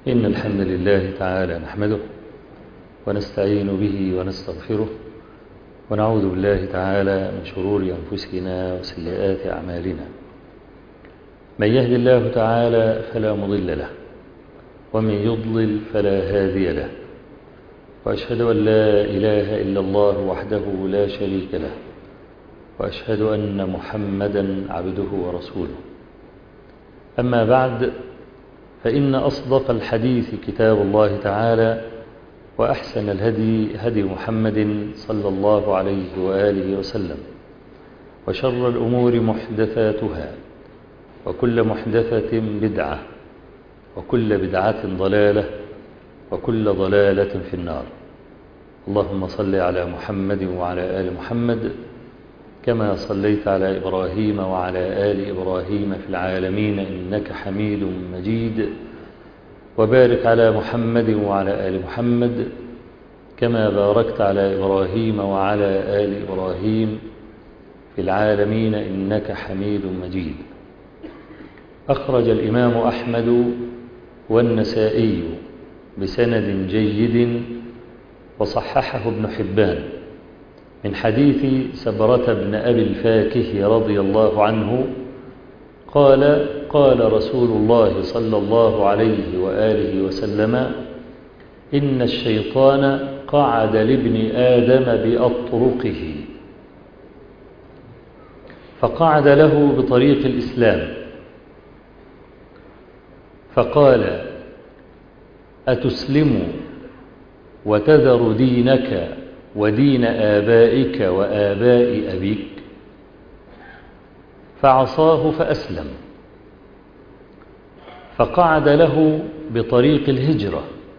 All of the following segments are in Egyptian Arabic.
إن الحمد لله تعالى نحمده ونستعين به ونستغفره ونعوذ بالله تعالى من شرور أنفسنا وسيئات أعمالنا من يهد الله تعالى فلا مضل له ومن يضلل فلا هادي له وأشهد أن لا إله إلا الله وحده لا شريك له وأشهد أن محمدا عبده ورسوله أما بعد فإن أصدق الحديث كتاب الله تعالى وأحسن الهدي هدي محمد صلى الله عليه وآله وسلم وشر الأمور محدثاتها وكل محدثة بدعة وكل بدعة ضلالة وكل ضلالة في النار اللهم صل على محمد وعلى آل محمد كما صليت على إبراهيم وعلى آل إبراهيم في العالمين إنك حميد مجيد وبارك على محمد وعلى آل محمد كما باركت على إبراهيم وعلى آل إبراهيم في العالمين إنك حميد مجيد أخرج الإمام أحمد والنسائي بسند جيد وصححه ابن حبان من حديث سبرة بن أبي الفاكه رضي الله عنه قال قال رسول الله صلى الله عليه وآله وسلم إن الشيطان قعد لابن آدم بأطرقه فقعد له بطريق الإسلام فقال أتسلم وتذر دينك ودين آبائك وآباء أبيك فعصاه فأسلم فقعد له بطريق الهجرة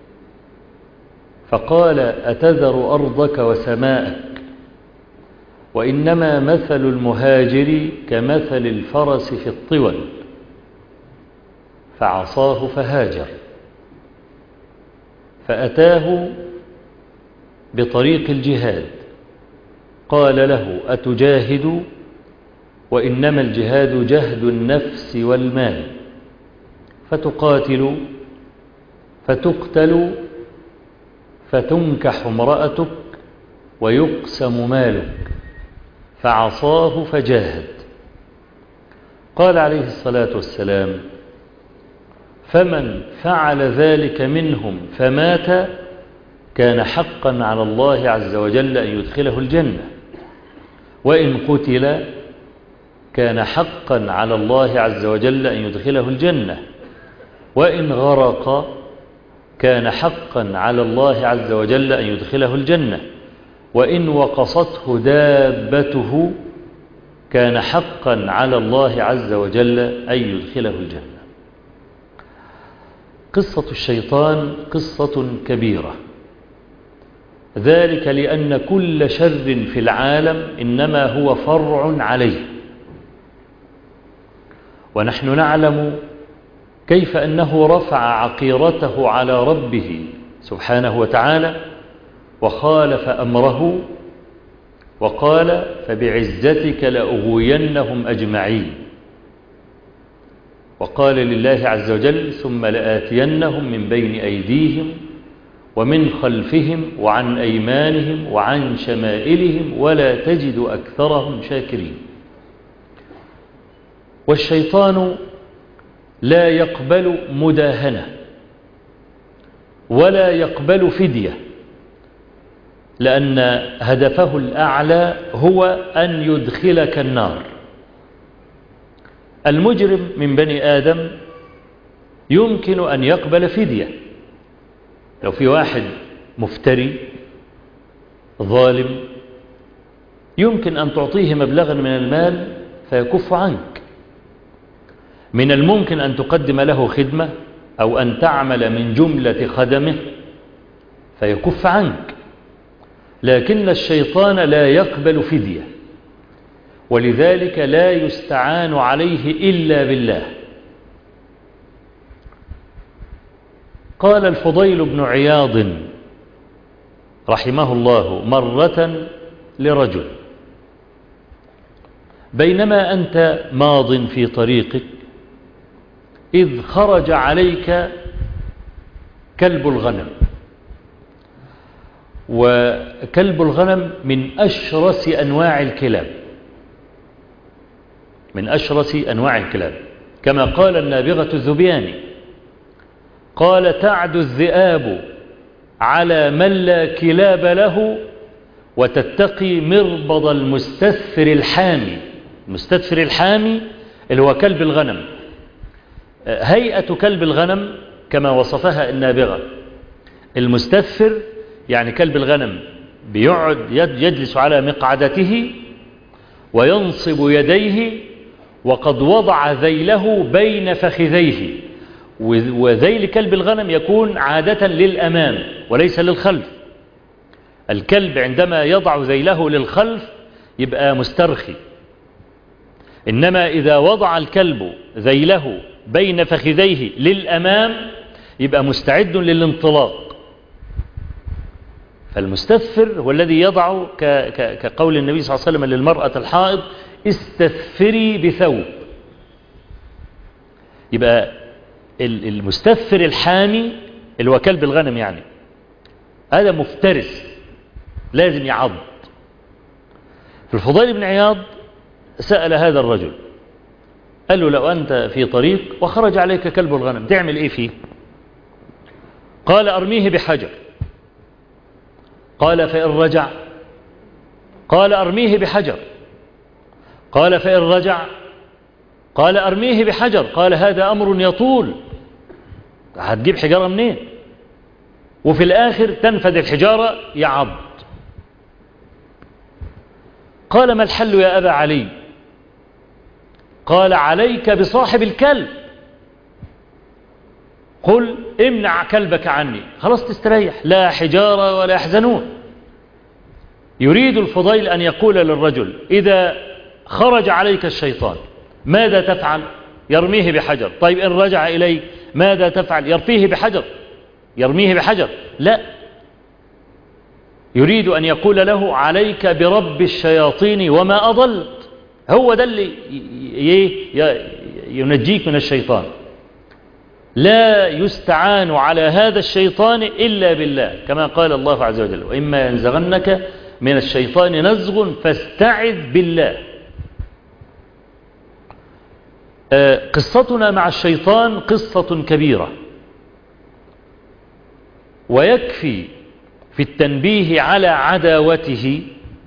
فقال أتذر أرضك وسماءك وإنما مثل المهاجر كمثل الفرس في الطول فعصاه فهاجر فأتاه بطريق الجهاد قال له أتجاهد وإنما الجهاد جهد النفس والمال فتقاتل فتقتل فتنكح امرأتك ويقسم مالك فعصاه فجاهد قال عليه الصلاة والسلام فمن فعل ذلك منهم فمات كان حقا على الله عز وجل أن يدخله الجنة وإن قتل كان حقا على الله عز وجل أن يدخله الجنة وإن غرق كان حقا على الله عز وجل أن يدخله الجنة وإن وقصته دابته كان حقا على الله عز وجل أن يدخله الجنة قصة الشيطان قصة كبيرة ذلك لأن كل شر في العالم إنما هو فرع عليه ونحن نعلم كيف أنه رفع عقيرته على ربه سبحانه وتعالى وخالف أمره وقال فبعزتك لأغوينهم أجمعين وقال لله عز وجل ثم لآتينهم من بين أيديهم ومن خلفهم وعن أيمانهم وعن شمائلهم ولا تجد أكثرهم شاكرين والشيطان لا يقبل مداهنة ولا يقبل فدية لأن هدفه الأعلى هو أن يدخلك النار المجرم من بني آدم يمكن أن يقبل فدية لو في واحد مفتري ظالم يمكن أن تعطيه مبلغا من المال فيكف عنك من الممكن أن تقدم له خدمة أو أن تعمل من جملة خدمه فيكف عنك لكن الشيطان لا يقبل فدية ولذلك لا يستعان عليه إلا بالله قال الفضيل بن عياض رحمه الله مرة لرجل بينما أنت ماض في طريقك إذ خرج عليك كلب الغنم وكلب الغنم من أشرس أنواع الكلاب من أشرس أنواع الكلاب كما قال النابغة الذبياني قال تعد الذئاب على من لا كلاب له وتتقي مربض المستثفر الحامي المستثفر الحامي اللي هو كلب الغنم هيئة كلب الغنم كما وصفها النابغة المستثفر يعني كلب الغنم بيقعد يجلس على مقعدته وينصب يديه وقد وضع ذيله بين فخذيه وذيل كلب الغنم يكون عادة للأمام وليس للخلف الكلب عندما يضع ذيله للخلف يبقى مسترخي إنما إذا وضع الكلب ذيله بين فخذيه للأمام يبقى مستعد للانطلاق فالمستثفر هو الذي يضع كقول النبي صلى الله عليه وسلم للمرأة الحائض استثفري بثوب يبقى المستثفر الحامي اللي هو كلب الغنم يعني هذا مفترس لازم يعض في الفضيل بن عياض سأل هذا الرجل قال له لو أنت في طريق وخرج عليك كلب الغنم تعمل إيه فيه قال أرميه بحجر قال فإن رجع قال أرميه بحجر قال فإن رجع قال أرميه بحجر قال هذا أمر يطول هتجيب حجارة منين وفي الآخر تنفذ الحجارة يعض قال ما الحل يا أبا علي قال عليك بصاحب الكلب قل امنع كلبك عني خلاص تستريح لا حجارة ولا يحزنون يريد الفضيل أن يقول للرجل إذا خرج عليك الشيطان ماذا تفعل يرميه بحجر طيب إن رجع إليك ماذا تفعل يرفيه بحجر يرميه بحجر لا يريد أن يقول له عليك برب الشياطين وما أضلت هو ده اللي ينجيك من الشيطان لا يستعان على هذا الشيطان إلا بالله كما قال الله عز وجل وإما ينزغنك من الشيطان نزغ فاستعذ بالله قصتنا مع الشيطان قصة كبيرة ويكفي في التنبيه على عداوته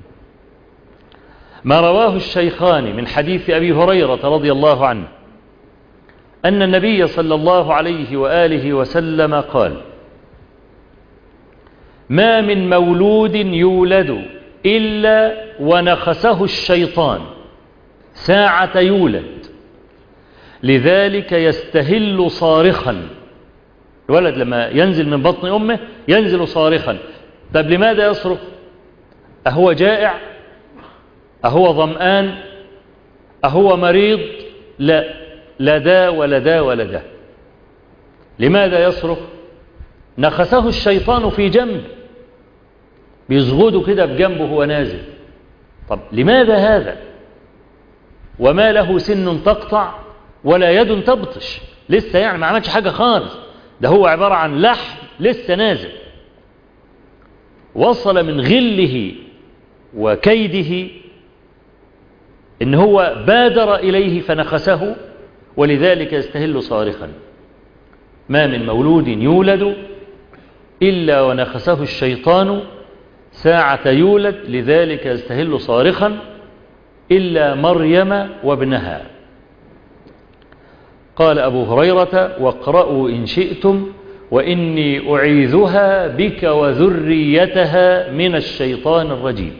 ما رواه الشيخان من حديث أبي هريرة رضي الله عنه أن النبي صلى الله عليه وآله وسلم قال ما من مولود يولد إلا ونخسه الشيطان ساعة يولد لذلك يستهل صارخا الولد لما ينزل من بطن أمه ينزل صارخا طب لماذا يصرخ أهو جائع أهو ظمآن أهو مريض لا لا دا ولا دا ولا دا لماذا يصرخ نخسه الشيطان في جنب بيزغده كده بجنبه وهو نازل طب لماذا هذا وما له سن تقطع ولا يد تبطش لسه يعني ما عملش حاجة خالص ده هو عبارة عن لحم لسه نازل وصل من غله وكيده ان هو بادر إليه فنخسه ولذلك يستهل صارخا ما من مولود يولد إلا ونخسه الشيطان ساعة يولد لذلك يستهل صارخا إلا مريم وابنها قال أبو هريرة واقرأوا إن شئتم وإني أعيذها بك وذريتها من الشيطان الرجيم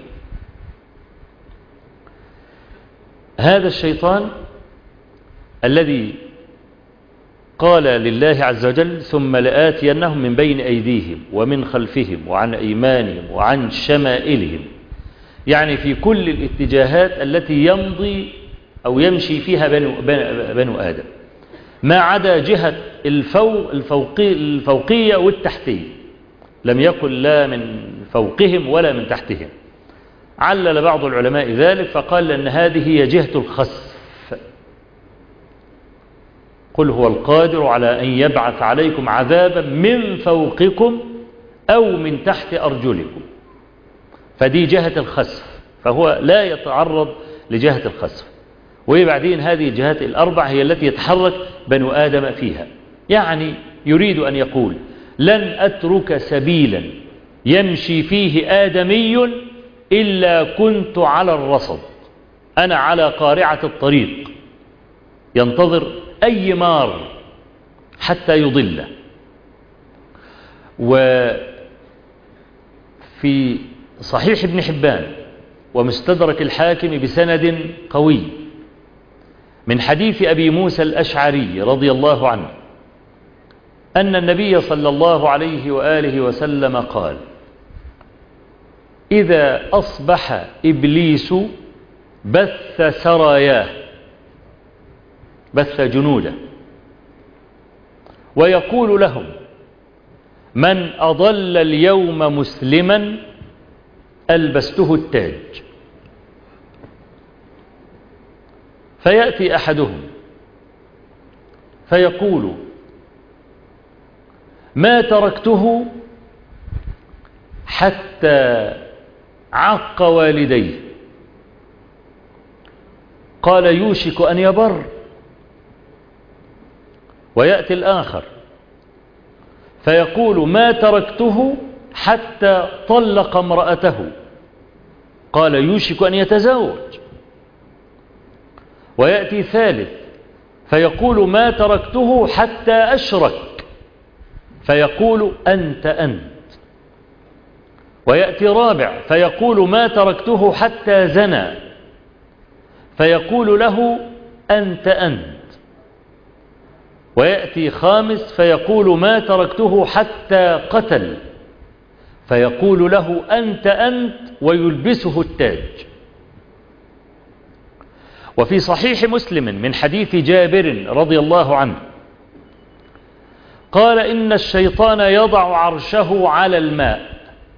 هذا الشيطان الذي قال لله عز وجل ثم لآتينهم من بين أيديهم ومن خلفهم وعن أيمانهم وعن شمائلهم يعني في كل الاتجاهات التي يمضي أو يمشي فيها بنو, بنو آدم ما عدا جهة الفوق الفوقي الفوقية والتحتية لم يقل لا من فوقهم ولا من تحتهم علل بعض العلماء ذلك فقال أن هذه هي جهة الخسف قل هو القادر على أن يبعث عليكم عذابا من فوقكم أو من تحت أرجلكم فدي جهة الخسف فهو لا يتعرض لجهة الخسف وبعدين هذه الجهات الأربع هي التي يتحرك بنو آدم فيها يعني يريد أن يقول لن أترك سبيلا يمشي فيه آدمي إلا كنت على الرصد أنا على قارعة الطريق ينتظر أي مار حتى يضله وفي صحيح ابن حبان ومستدرك الحاكم بسند قوي من حديث أبي موسى الأشعري رضي الله عنه أن النبي صلى الله عليه وآله وسلم قال إذا أصبح إبليس بث سراياه بث جنوده ويقول لهم من أضل اليوم مسلما ألبسته التاج فيأتي أحدهم فيقول ما تركته حتى عق والديه قال يوشك أن يبر ويأتي الآخر فيقول ما تركته حتى طلق امرأته قال يوشك أن يتزوج ويأتي ثالث فيقول ما تركته حتى أشرك فيقول أنت أنت ويأتي رابع فيقول ما تركته حتى زنى فيقول له أنت أنت ويأتي خامس فيقول ما تركته حتى قتل فيقول له أنت أنت ويلبسه التاج وفي صحيح مسلم من حديث جابر رضي الله عنه قال إن الشيطان يضع عرشه على الماء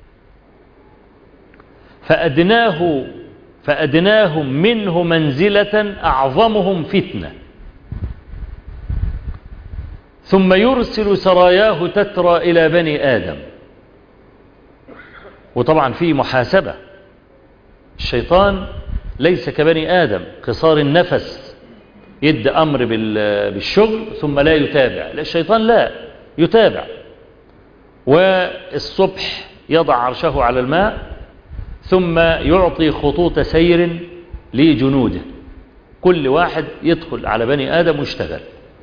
فأدناه فأدناهم منه منزلة أعظمهم فتنة ثم يرسل سراياه تترى إلى بني آدم وطبعا في محاسبة الشيطان ليس كبني آدم قصار النفس يد أمر بالشغل ثم لا يتابع الشيطان لا يتابع والصبح يضع عرشه على الماء ثم يعطي خطوط سير لجنوده كل واحد يدخل على بني آدم ويشتغل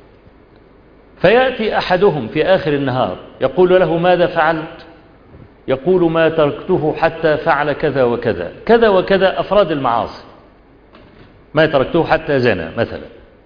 فيأتي أحدهم في آخر النهار يقول له ماذا فعلت يقول ما تركته حتى فعل كذا وكذا كذا وكذا أفراد المعاصي ما تركته حتى زنى مثلا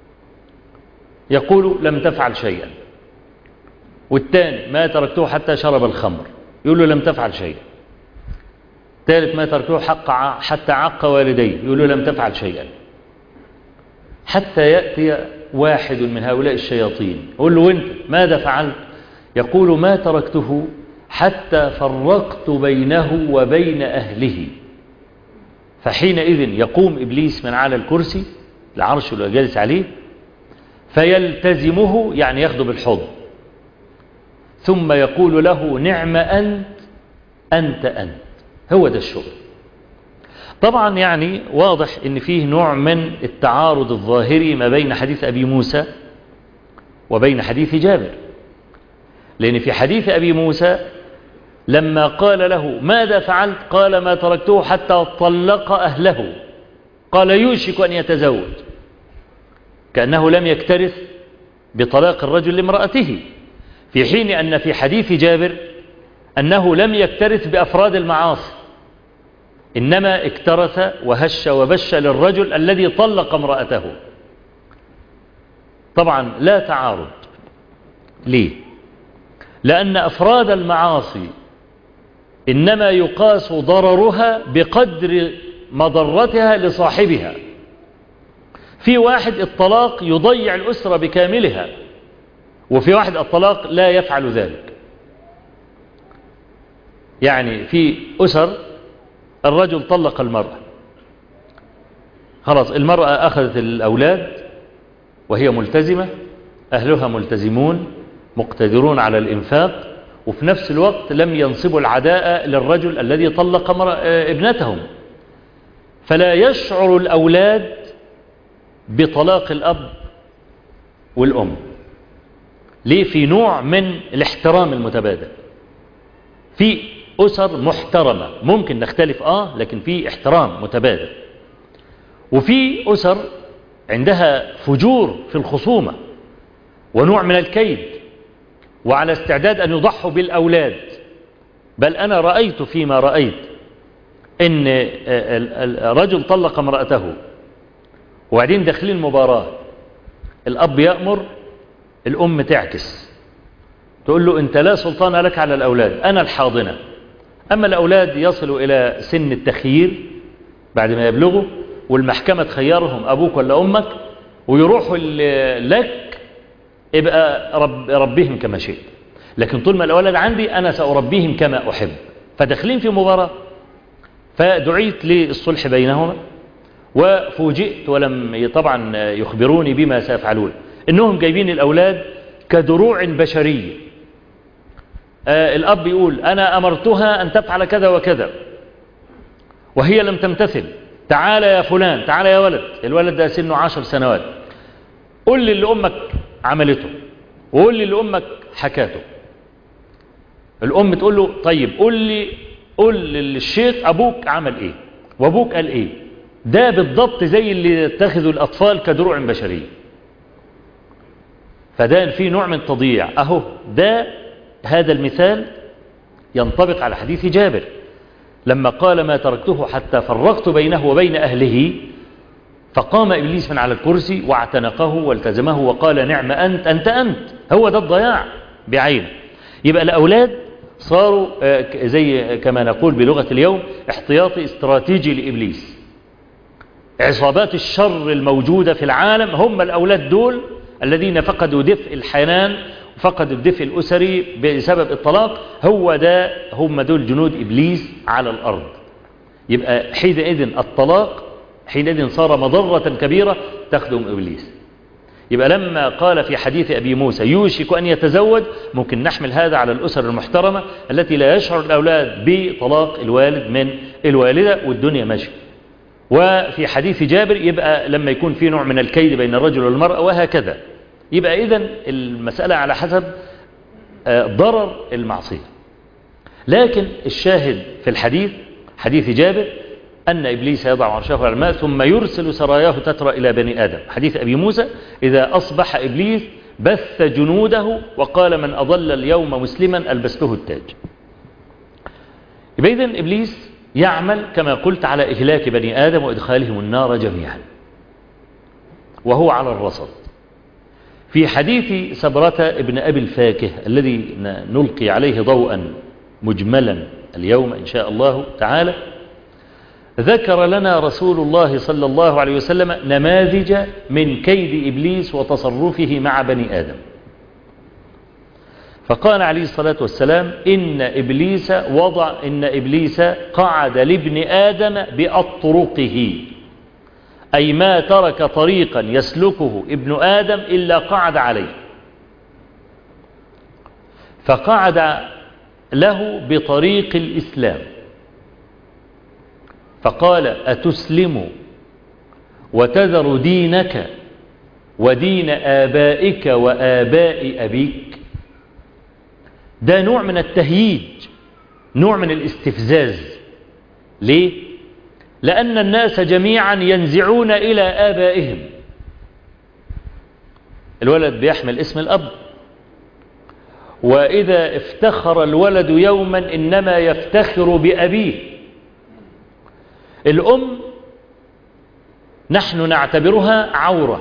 يقول لم تفعل شيئا والثاني ما تركته حتى شرب الخمر يقول له لم تفعل شيئا ثالث ما تركته حق حتى عق والديه يقول له لم تفعل شيئا حتى يأتي واحد من هؤلاء الشياطين يقول له وانت ماذا فعلت يقول ما تركته حتى فرقت بينه وبين أهله فحينئذ يقوم إبليس من على الكرسي العرش اللي جالس عليه فيلتزمه يعني ياخده بالحضن ثم يقول له نعم أنت أنت أنت هو ده الشغل طبعا يعني واضح ان فيه نوع من التعارض الظاهري ما بين حديث أبي موسى وبين حديث جابر لأن في حديث أبي موسى لما قال له ماذا فعلت قال ما تركته حتى طلق أهله قال يوشك أن يتزوج كأنه لم يكترث بطلاق الرجل لامرأته في حين أن في حديث جابر أنه لم يكترث بأفراد المعاصي إنما اكترث وهش وبش للرجل الذي طلق امرأته طبعا لا تعارض ليه لأن أفراد المعاصي إنما يقاس ضررها بقدر مضرتها لصاحبها في واحد الطلاق يضيع الأسرة بكاملها وفي واحد الطلاق لا يفعل ذلك يعني في أسر الرجل طلق المرأة خلاص المرأة أخذت الأولاد وهي ملتزمة أهلها ملتزمون مقتدرون على الإنفاق وفي نفس الوقت لم ينصبوا العداء للرجل الذي طلق ابنتهم فلا يشعر الأولاد بطلاق الأب والأم ليه في نوع من الاحترام المتبادل في أسر محترمة ممكن نختلف آه لكن في احترام متبادل وفي أسر عندها فجور في الخصومة ونوع من الكيد وعلى استعداد أن يضحوا بالأولاد بل أنا رأيت فيما رأيت إن رجل طلق امرأته وبعدين داخلين مباراة الأب يأمر الأم تعكس تقول له أنت لا سلطان لك على الأولاد أنا الحاضنة أما الأولاد يصلوا إلى سن التخيير بعد ما يبلغوا والمحكمة تخيرهم أبوك ولا أمك ويروحوا لك ابقى رب ربهم كما شئت لكن طول ما الأولاد عندي أنا سأربيهم كما أحب فداخلين في مباراة فدعيت للصلح بينهما وفوجئت ولم طبعا يخبروني بما سيفعلون إنهم جايبين الأولاد كدروع بشرية آه الأب يقول أنا أمرتها أن تفعل كذا وكذا وهي لم تمتثل تعال يا فلان تعال يا ولد الولد ده سنه عشر سنوات قل لي اللي أمك عملته وقول لي اللي أمك حكاته الأم تقول له طيب قل لي قل للشيخ أبوك عمل إيه وأبوك قال إيه ده بالضبط زي اللي يتخذوا الأطفال كدروع بشرية فده في نوع من تضييع أهو ده هذا المثال ينطبق على حديث جابر لما قال ما تركته حتى فرقت بينه وبين أهله فقام إبليس من على الكرسي واعتنقه والتزمه وقال نعم أنت أنت أنت هو ده الضياع بعينه يبقى الأولاد صاروا زي كما نقول بلغة اليوم احتياطي استراتيجي لإبليس عصابات الشر الموجودة في العالم هم الأولاد دول الذين فقدوا دفء الحنان وفقدوا الدفء الأسري بسبب الطلاق هو ده هم دول جنود إبليس على الأرض يبقى حينئذ الطلاق حينئذ صار مضرة كبيرة تخدم إبليس يبقى لما قال في حديث أبي موسى يوشك أن يتزوج ممكن نحمل هذا على الأسر المحترمة التي لا يشعر الأولاد بطلاق الوالد من الوالدة والدنيا ماشية وفي حديث جابر يبقى لما يكون في نوع من الكيد بين الرجل والمرأة وهكذا يبقى إذن المسألة على حسب ضرر المعصية لكن الشاهد في الحديث حديث جابر أن إبليس يضع عرشه على الماء ثم يرسل سراياه تترى إلى بني آدم حديث أبي موسى إذا أصبح إبليس بث جنوده وقال من أضل اليوم مسلما ألبسته التاج يبقى إذن إبليس يعمل كما قلت على إهلاك بني آدم وإدخالهم النار جميعا وهو على الرصد في حديث سبرة ابن أبي الفاكه الذي نلقي عليه ضوءا مجملا اليوم إن شاء الله تعالى ذكر لنا رسول الله صلى الله عليه وسلم نماذج من كيد إبليس وتصرفه مع بني آدم فقال عليه الصلاة والسلام إن إبليس وضع إن إبليس قعد لابن آدم بأطرقه أي ما ترك طريقا يسلكه ابن آدم إلا قعد عليه فقعد له بطريق الإسلام فقال أتسلم وتذر دينك ودين آبائك وآباء أبيك ده نوع من التهييج نوع من الاستفزاز ليه لأن الناس جميعا ينزعون إلى آبائهم الولد بيحمل اسم الأب وإذا افتخر الولد يوما إنما يفتخر بأبيه الأم نحن نعتبرها عورة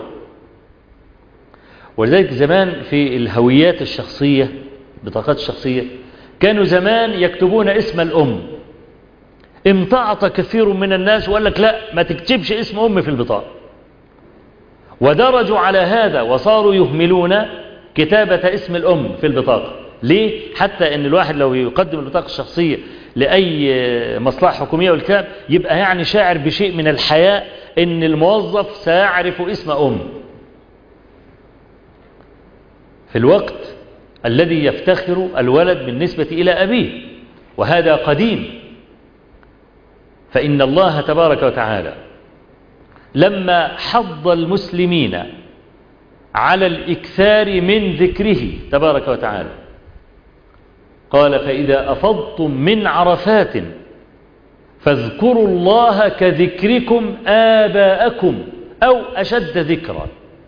ولذلك زمان في الهويات الشخصية بطاقات الشخصية كانوا زمان يكتبون اسم الأم امتعط كثير من الناس وقال لك لا ما تكتبش اسم أم في البطاقة ودرجوا على هذا وصاروا يهملون كتابة اسم الأم في البطاقة ليه؟ حتى ان الواحد لو يقدم البطاقة الشخصية لأي مصلحة حكومية والكتاب يبقى يعني شاعر بشيء من الحياء ان الموظف سيعرف اسم أم في الوقت الذي يفتخر الولد بالنسبة إلى أبيه وهذا قديم فإن الله تبارك وتعالى لما حض المسلمين على الإكثار من ذكره تبارك وتعالى قال فإذا أفضتم من عرفات فاذكروا الله كذكركم آباءكم أو أشد ذكرا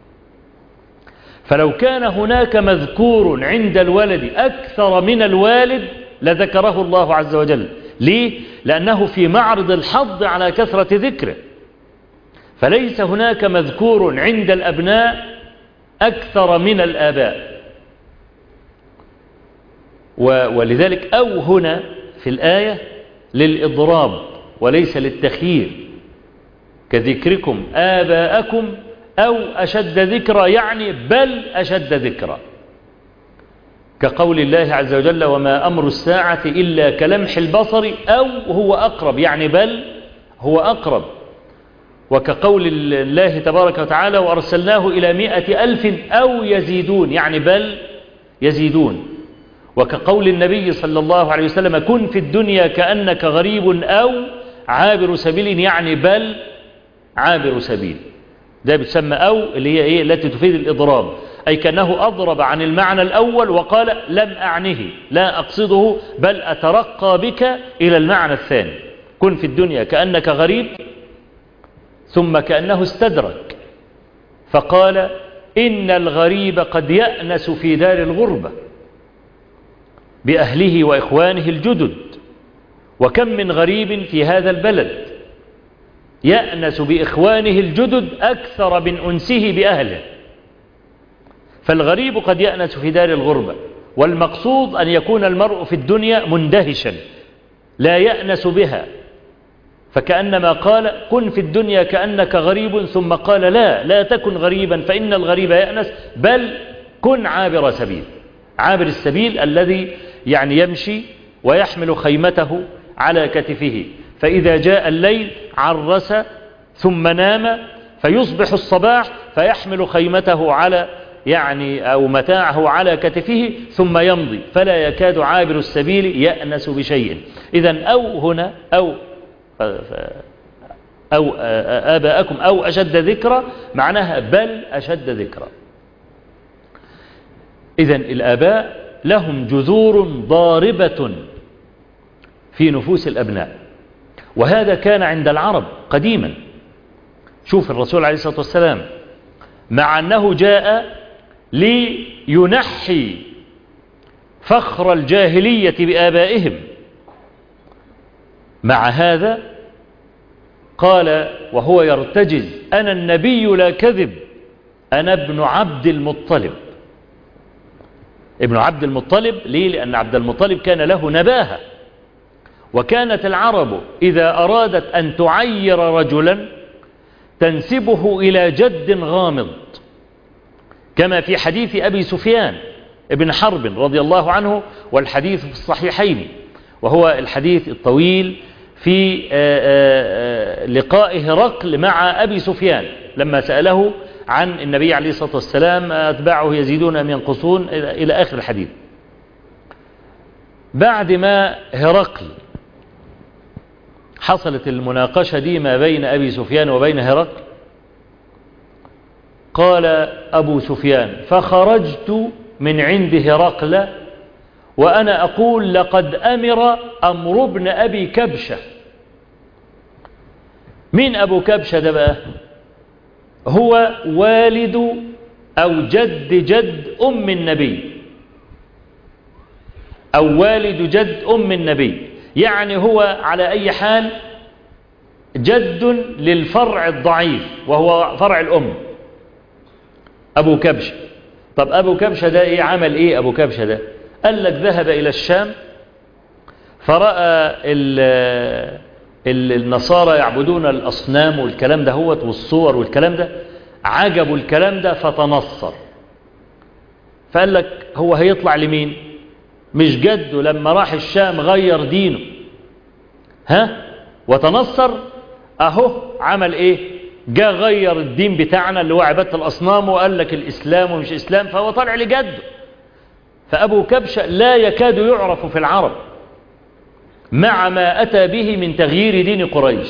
فلو كان هناك مذكور عند الولد أكثر من الوالد لذكره الله عز وجل ليه؟ لأنه في معرض الحظ على كثرة ذكره فليس هناك مذكور عند الأبناء أكثر من الآباء ولذلك أو هنا في الآية للإضراب وليس للتخيير كذكركم آباءكم أو أشد ذكرى يعني بل أشد ذكرى كقول الله عز وجل وما أمر الساعة إلا كلمح البصر أو هو أقرب يعني بل هو أقرب وكقول الله تبارك وتعالى وأرسلناه إلى مئة ألف أو يزيدون يعني بل يزيدون وكقول النبي صلى الله عليه وسلم كن في الدنيا كأنك غريب أو عابر سبيل يعني بل عابر سبيل ده بتسمى أو اللي هي إيه التي تفيد الإضراب أي كأنه أضرب عن المعنى الأول وقال لم أعنه لا أقصده بل أترقى بك إلى المعنى الثاني كن في الدنيا كأنك غريب ثم كأنه استدرك فقال إن الغريب قد يأنس في دار الغربة بأهله وإخوانه الجدد وكم من غريب في هذا البلد يأنس بإخوانه الجدد أكثر من أنسه بأهله فالغريب قد يأنس في دار الغربة والمقصود أن يكون المرء في الدنيا مندهشا لا يأنس بها فكأنما قال كن في الدنيا كأنك غريب ثم قال لا لا تكن غريبا فإن الغريب يأنس بل كن عابر سبيل عابر السبيل الذي يعني يمشي ويحمل خيمته على كتفه فإذا جاء الليل عرس ثم نام فيصبح الصباح فيحمل خيمته على يعني أو متاعه على كتفه ثم يمضي فلا يكاد عابر السبيل يأنس بشيء إذا أو هنا أو أو آباءكم أو أشد ذكرى معناها بل أشد ذكرى إذا الآباء لهم جذور ضاربة في نفوس الأبناء وهذا كان عند العرب قديما شوف الرسول عليه الصلاة والسلام مع أنه جاء لينحي فخر الجاهلية بآبائهم مع هذا قال وهو يرتجز أنا النبي لا كذب أنا ابن عبد المطلب ابن عبد المطلب ليه لأن عبد المطلب كان له نباهة وكانت العرب إذا أرادت أن تعير رجلا تنسبه إلى جد غامض كما في حديث أبي سفيان ابن حرب رضي الله عنه والحديث في الصحيحين وهو الحديث الطويل في لقاء هرقل مع أبي سفيان لما سأله عن النبي عليه الصلاة والسلام أتباعه يزيدون أم ينقصون إلى آخر الحديث بعد ما هرقل حصلت المناقشة دي ما بين أبي سفيان وبين هرقل قال أبو سفيان فخرجت من عند هرقل وأنا أقول لقد أمر أمر ابن أبي كبشة مين أبو كبشة ده بقى هو والد أو جد جد أم النبي أو والد جد أم النبي يعني هو على أي حال جد للفرع الضعيف وهو فرع الأم أبو كبشة طب أبو كبشة ده إيه عمل إيه أبو كبشة ده قال لك ذهب إلى الشام فرأى النصارى يعبدون الأصنام والكلام ده هو والصور والكلام ده عجبوا الكلام ده فتنصر فقال لك هو هيطلع لمين مش جده لما راح الشام غير دينه ها وتنصر اهو عمل ايه جاء غير الدين بتاعنا اللي هو عبادة الأصنام وقال لك الإسلام ومش إسلام فهو طالع لجده فأبو كبشة لا يكاد يعرف في العرب مع ما أتى به من تغيير دين قريش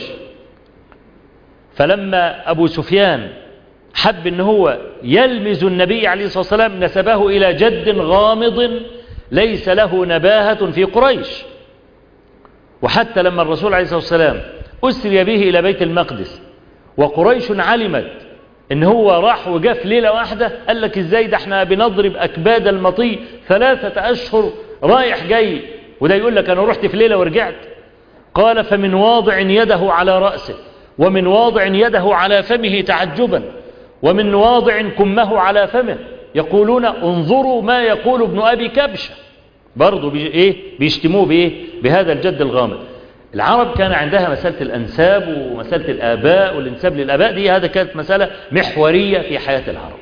فلما أبو سفيان حب ان هو يلمز النبي عليه الصلاة والسلام نسبه إلى جد غامض ليس له نباهة في قريش وحتى لما الرسول عليه الصلاة والسلام أسري به إلى بيت المقدس وقريش علمت ان هو راح وجاء في ليلة واحدة قال لك ازاي ده احنا بنضرب أكباد المطي ثلاثة أشهر رايح جاي وده يقول لك أنا رحت في ليلة ورجعت قال فمن واضع يده على رأسه ومن واضع يده على فمه تعجبا ومن واضع كمه على فمه يقولون انظروا ما يقول ابن أبي كبشة برضو بي إيه بيشتموه بإيه بهذا الجد الغامض العرب كان عندها مسألة الأنساب ومسألة الآباء والانساب للآباء دي هذا كانت مسألة محورية في حياة العرب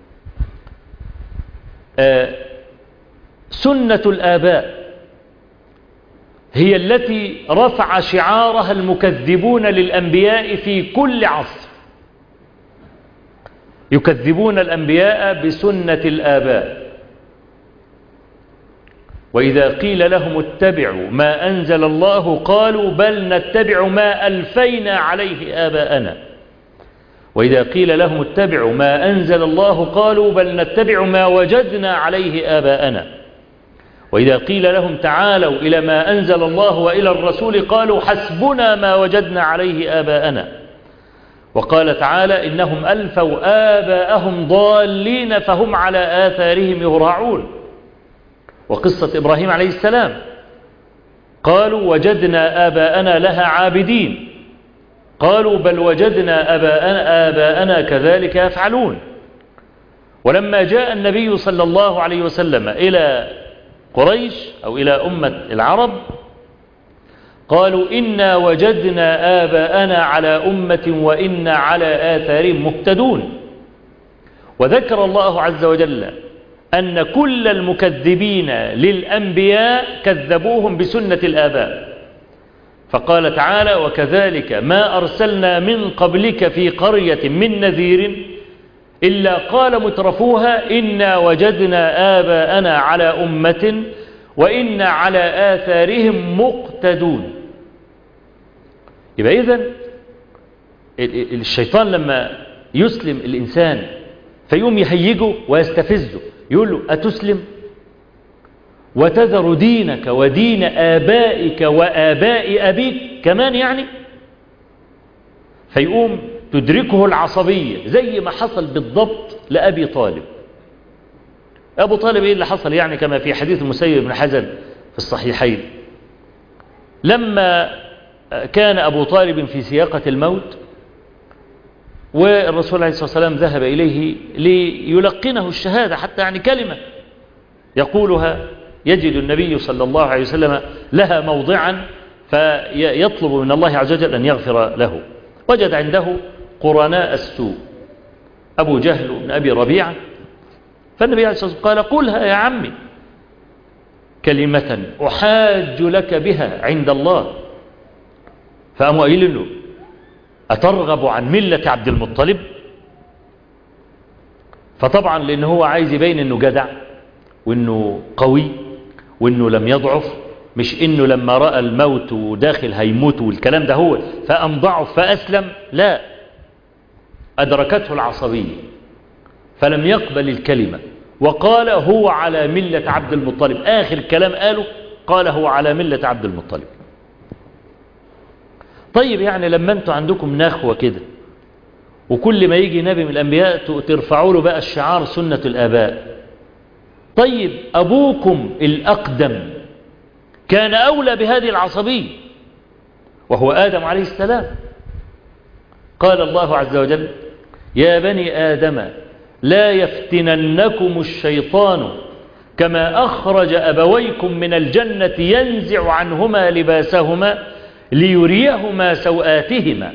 آه سنة الآباء هي التي رفع شعارها المكذبون للأنبياء في كل عصر يكذبون الأنبياء بسنة الآباء وإذا قيل لهم اتبعوا ما أنزل الله قالوا بل نتبع ما ألفينا عليه آباءنا وإذا قيل لهم اتبعوا ما أنزل الله قالوا بل نتبع ما وجدنا عليه آباءنا وإذا قيل لهم تعالوا إلى ما أنزل الله وإلى الرسول قالوا حسبنا ما وجدنا عليه آباءنا وقال تعالى إنهم ألفوا آباءهم ضالين فهم على آثارهم يهرعون وقصة إبراهيم عليه السلام قالوا وجدنا آباءنا لها عابدين قالوا بل وجدنا آباءنا, آباءنا كذلك يفعلون ولما جاء النبي صلى الله عليه وسلم إلى قريش أو إلى أمة العرب قالوا إنا وجدنا آباءنا على أمة وإنا على آثارهم مهتدون وذكر الله عز وجل أن كل المكذبين للأنبياء كذبوهم بسنة الآباء فقال تعالى وكذلك ما أرسلنا من قبلك في قرية من نذير إلا قال مترفوها إنا وجدنا آباءنا على أمة وإنا على آثارهم مقتدون يبقى إذن الشيطان لما يسلم الإنسان فيقوم يهيجه ويستفزه يقول له أتسلم وتذر دينك ودين آبائك وآباء أبيك كمان يعني فيقوم تدركه العصبية زي ما حصل بالضبط لأبي طالب أبو طالب إيه اللي حصل يعني كما في حديث المسيب بن حزن في الصحيحين لما كان أبو طالب في سياقة الموت والرسول عليه الصلاة والسلام ذهب إليه ليلقنه الشهادة حتى يعني كلمة يقولها يجد النبي صلى الله عليه وسلم لها موضعا فيطلب من الله عز وجل أن يغفر له وجد عنده قرناء السوء أبو جهل بن أبي ربيعة فالنبي عليه الصلاة والسلام قال قلها يا عمي كلمة أحاج لك بها عند الله فأمو قايل له أترغب عن ملة عبد المطلب فطبعا لأن هو عايز يبين أنه جدع وأنه قوي وأنه لم يضعف مش أنه لما رأى الموت وداخل هيموت والكلام ده هو فأم ضعف فأسلم لا أدركته العصبية فلم يقبل الكلمة وقال هو على ملة عبد المطلب آخر كلام قاله قال هو على ملة عبد المطلب طيب يعني لما انتوا عندكم نخوة كده وكل ما يجي نبي من الأنبياء ترفعوا له بقى الشعار سنة الآباء طيب أبوكم الأقدم كان أولى بهذه العصبية وهو آدم عليه السلام قال الله عز وجل يا بني آدم لا يفتننكم الشيطان كما أخرج أبويكم من الجنة ينزع عنهما لباسهما ليريهما سوآتهما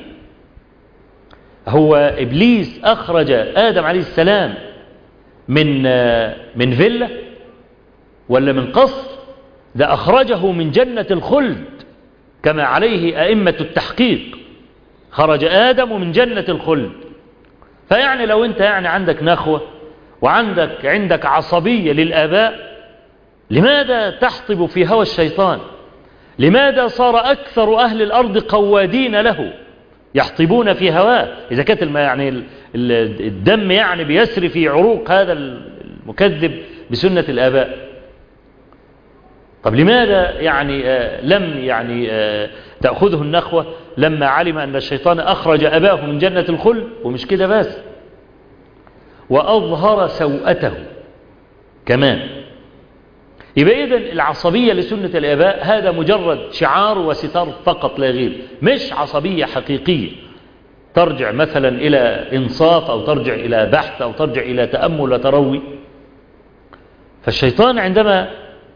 هو إبليس أخرج آدم عليه السلام من من فيلا ولا من قصر ده أخرجه من جنة الخلد كما عليه أئمة التحقيق خرج آدم من جنة الخلد فيعني لو أنت يعني عندك نخوة وعندك عندك عصبية للآباء لماذا تحطب في هوى الشيطان لماذا صار أكثر أهل الأرض قوادين له يحطبون في هواه إذا كانت يعني الدم يعني بيسري في عروق هذا المكذب بسنة الآباء طب لماذا يعني آه لم يعني آه تأخذه النخوة لما علم أن الشيطان أخرج أباه من جنة الخلد ومش كده بس وأظهر سوءته كمان يبقى إذن العصبية لسنة الآباء هذا مجرد شعار وستار فقط لا غير مش عصبية حقيقية ترجع مثلا إلى إنصاف أو ترجع إلى بحث أو ترجع إلى تأمل وتروي فالشيطان عندما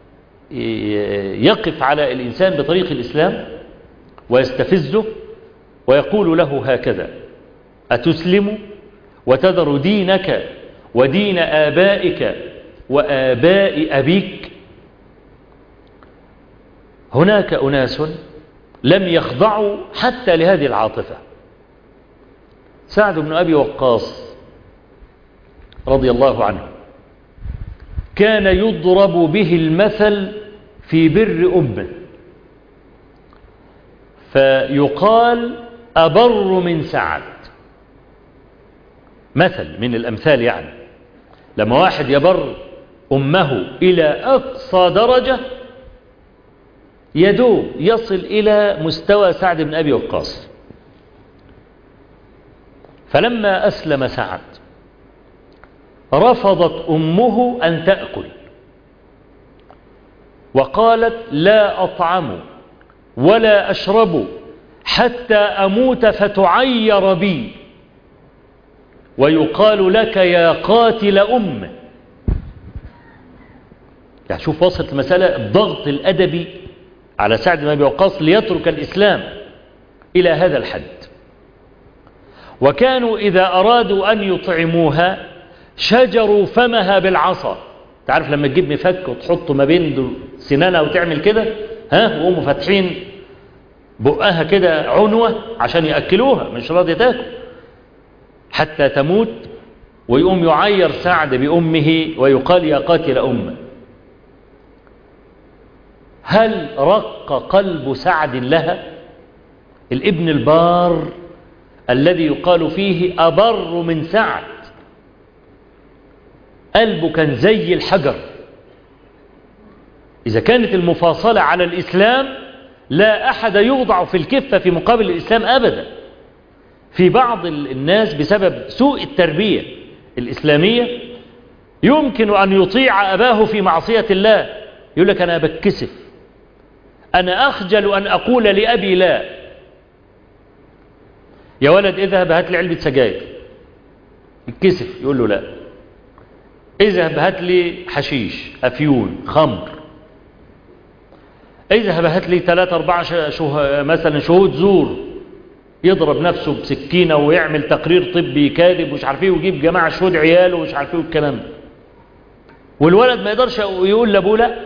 يقف على الإنسان بطريق الإسلام ويستفزه ويقول له هكذا أتسلم وتذر دينك ودين آبائك وآباء أبيك هناك أناس لم يخضعوا حتى لهذه العاطفة سعد بن أبي وقاص رضي الله عنه كان يضرب به المثل في بر أمه فيقال أبر من سعد مثل من الأمثال يعني لما واحد يبر أمه إلى أقصى درجة يدوب يصل إلى مستوى سعد بن أبي وقاص فلما أسلم سعد رفضت أمه أن تأكل وقالت لا أطعم ولا أشرب حتى أموت فتعير بي ويقال لك يا قاتل أمه يعني شوف وصلت المسألة الضغط الأدبي على سعد بن أبي وقاص ليترك الإسلام إلى هذا الحد وكانوا إذا أرادوا أن يطعموها شجروا فمها بالعصا تعرف لما تجيب مفك وتحطه ما بين سنانها وتعمل كده ها وقوموا فاتحين بقها كده عنوة عشان يأكلوها مش راضية تاكل حتى تموت ويقوم يعير سعد بأمه ويقال يا قاتل أمه هل رق قلب سعد لها الابن البار الذي يقال فيه أبر من سعد قلبه كان زي الحجر إذا كانت المفاصلة على الإسلام لا أحد يوضع في الكفة في مقابل الإسلام أبدا في بعض الناس بسبب سوء التربية الإسلامية يمكن أن يطيع أباه في معصية الله يقول لك أنا بتكسف أنا أخجل أن أقول لأبي لا يا ولد اذهب هات لي علبة سجاير يتكسف يقول له لا اذهب هات لي حشيش أفيون خمر اذهب هات لي ثلاثة أربعة شه... مثلا شهود زور يضرب نفسه بسكينة ويعمل تقرير طبي كاذب ومش عارف ايه ويجيب جماعة شهود عياله ومش عارف ايه والكلام ده والولد ما يقدرش يقول لابوه لا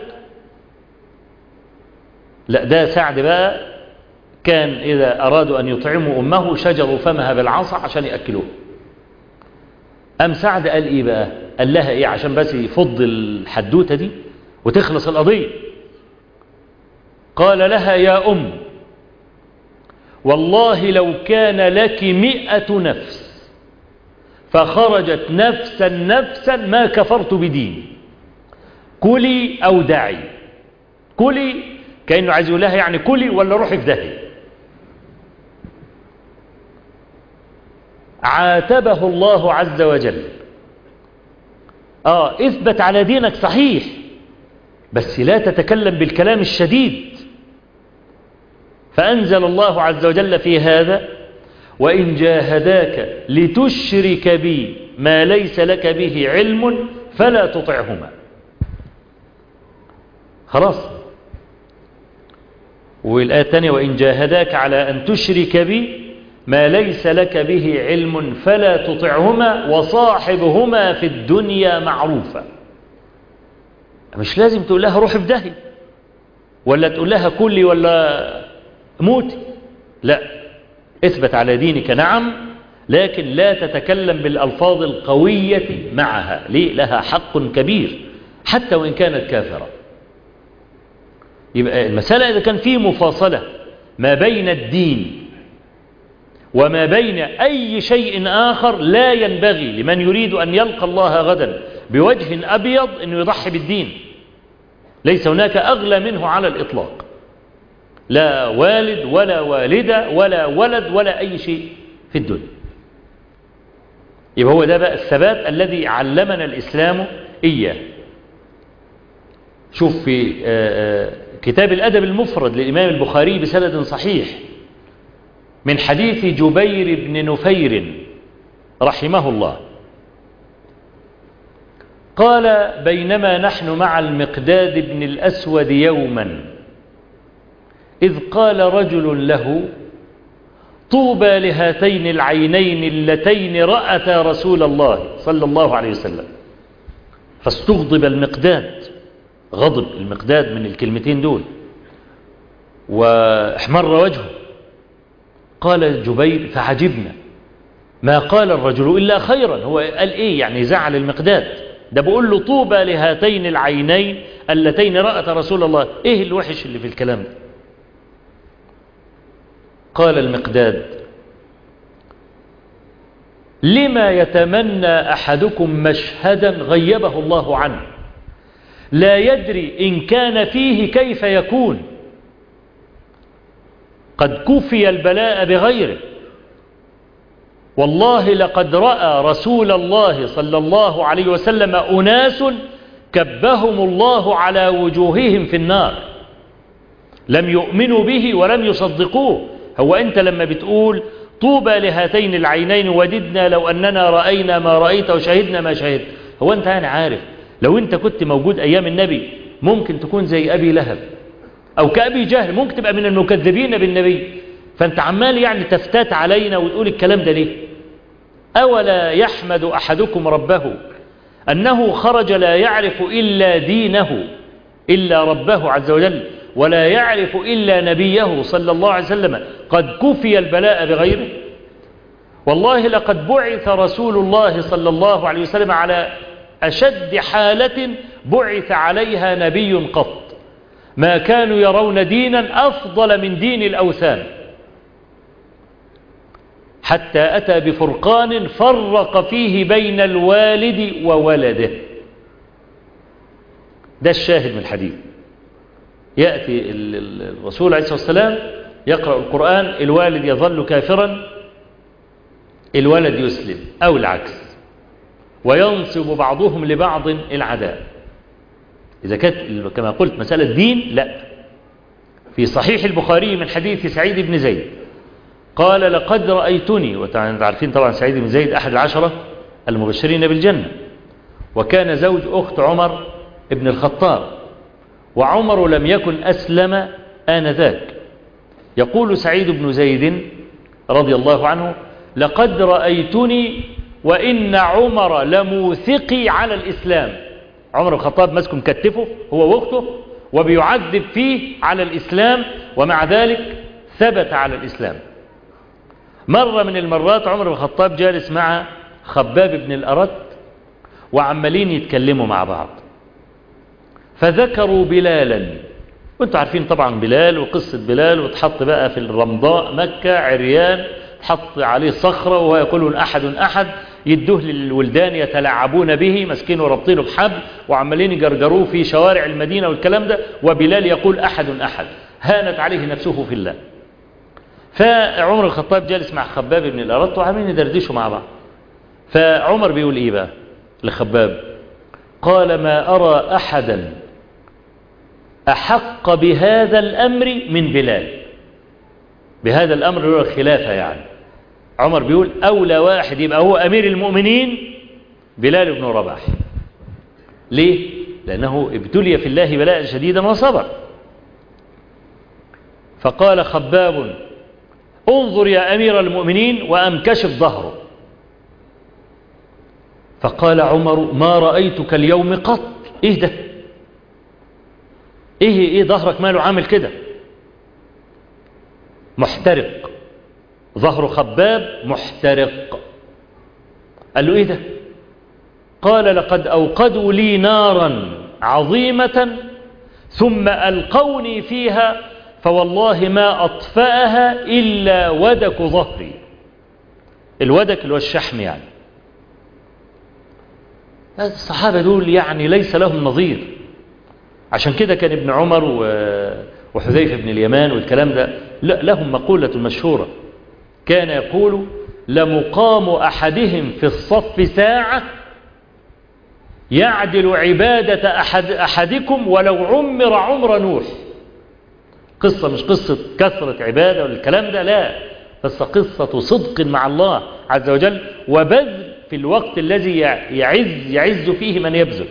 لا ده سعد بقى كان إذا أرادوا أن يطعموا أمه شجروا فمها بالعصا عشان يأكلوه أم سعد قال إيه بقى قال لها إيه عشان بس يفض الحدوتة دي وتخلص القضية قال لها يا أم والله لو كان لك مئة نفس فخرجت نفسا نفسا ما كفرت بديني كلي أو دعي كلي كأنه عايز يقول لها يعني كلي ولا روحي في داهية عاتبه الله عز وجل آه اثبت على دينك صحيح بس لا تتكلم بالكلام الشديد فأنزل الله عز وجل في هذا وإن جاهداك لتشرك بي ما ليس لك به علم فلا تطعهما خلاص والآية الثانية وإن جاهداك على أن تشرك بي ما ليس لك به علم فلا تطعهما وصاحبهما في الدنيا معروفا مش لازم تقول لها روح في داهية ولا تقول لها كلي ولا موتي لا اثبت على دينك نعم لكن لا تتكلم بالألفاظ القوية معها ليه لها حق كبير حتى وإن كانت كافرة يبقى المسألة إذا كان فيه مفاصلة ما بين الدين وما بين أي شيء آخر لا ينبغي لمن يريد أن يلقى الله غدا بوجه أبيض أنه يضحي بالدين ليس هناك أغلى منه على الإطلاق لا والد ولا والدة ولا ولد ولا أي شيء في الدنيا يبقى هو ده بقى الثبات الذي علمنا الإسلام إياه شوف في كتاب الأدب المفرد للإمام البخاري بسند صحيح من حديث جبير بن نفير رحمه الله قال بينما نحن مع المقداد بن الأسود يوما إذ قال رجل له طوبى لهاتين العينين اللتين رأتا رسول الله صلى الله عليه وسلم فاستغضب المقداد غضب المقداد من الكلمتين دول واحمر وجهه قال جبير فعجبنا ما قال الرجل إلا خيرا هو قال إيه يعني زعل المقداد ده بقول له طوبى لهاتين العينين اللتين رأت رسول الله إيه الوحش اللي في الكلام ده قال المقداد لما يتمنى أحدكم مشهدا غيبه الله عنه لا يدري إن كان فيه كيف يكون قد كفي البلاء بغيره والله لقد رأى رسول الله صلى الله عليه وسلم أناس كبهم الله على وجوههم في النار لم يؤمنوا به ولم يصدقوه هو أنت لما بتقول طوبى لهاتين العينين وددنا لو أننا رأينا ما رأيت وشهدنا ما شهدت هو أنت أنا عارف لو أنت كنت موجود أيام النبي ممكن تكون زي أبي لهب أو كأبي جهل ممكن تبقى من المكذبين بالنبي فأنت عمال يعني تفتات علينا وتقول الكلام ده ليه أولا يحمد أحدكم ربه أنه خرج لا يعرف إلا دينه إلا ربه عز وجل ولا يعرف إلا نبيه صلى الله عليه وسلم قد كفي البلاء بغيره والله لقد بعث رسول الله صلى الله عليه وسلم على أشد حالة بعث عليها نبي قط ما كانوا يرون دينا أفضل من دين الأوثان حتى أتى بفرقان فرق فيه بين الوالد وولده ده الشاهد من الحديث يأتي الرسول عليه الصلاة والسلام يقرأ القرآن الوالد يظل كافرا الولد يسلم أو العكس وينصب بعضهم لبعض العداء إذا كانت كما قلت مسألة دين لا في صحيح البخاري من حديث سعيد بن زيد قال لقد رأيتني وتعرفين طبعا سعيد بن زيد أحد العشرة المبشرين بالجنة وكان زوج أخت عمر ابن الخطاب وعمر لم يكن أسلم آنذاك يقول سعيد بن زيد رضي الله عنه لقد رأيتني وإن عمر لموثقي على الإسلام عمر الخطاب مسك مكتفه هو واخته وبيعذب فيه على الإسلام ومع ذلك ثبت على الإسلام مرة من المرات عمر بن الخطاب جالس مع خباب بن الأرت وعمالين يتكلموا مع بعض فذكروا بلالا وانتوا عارفين طبعا بلال وقصة بلال وتحط بقى في الرمضاء مكة عريان تحط عليه صخرة وهو يقول أحد أحد يدوه للولدان يتلاعبون به مسكين وربطينه بحبل وعمالين يجرجروه في شوارع المدينة والكلام ده وبلال يقول أحد أحد هانت عليه نفسه في الله فعمر الخطاب جالس مع خباب بن الأرط وعمالين يدردشوا مع بعض فعمر بيقول إيه بقى لخباب قال ما أرى أحدا أحق بهذا الأمر من بلال بهذا الأمر هو الخلافة يعني عمر بيقول أولى واحد يبقى هو أمير المؤمنين بلال بن رباح ليه؟ لأنه ابتلي في الله بلاء شديدا وصبر فقال خباب انظر يا أمير المؤمنين وأمكشف ظهره فقال عمر ما رأيتك اليوم قط ايه ده ايه ايه ظهرك ماله عامل كده محترق ظهر خباب محترق قال له ايه ده قال لقد اوقدوا لي نارا عظيمة ثم ألقوني فيها فوالله ما أطفأها إلا ودك ظهري الودك اللي هو الشحم يعني الصحابة دول يعني ليس لهم نظير عشان كده كان ابن عمر وحذيفة بن اليمان والكلام ده لهم مقولة مشهورة كان يقول لمقام أحدهم في الصف ساعة يعدل عبادة أحد أحدكم ولو عمر عمر نوح قصة مش قصة كثرة عبادة والكلام ده لا بس قصة صدق مع الله عز وجل وبذل في الوقت الذي يعز يعز فيه من يبذل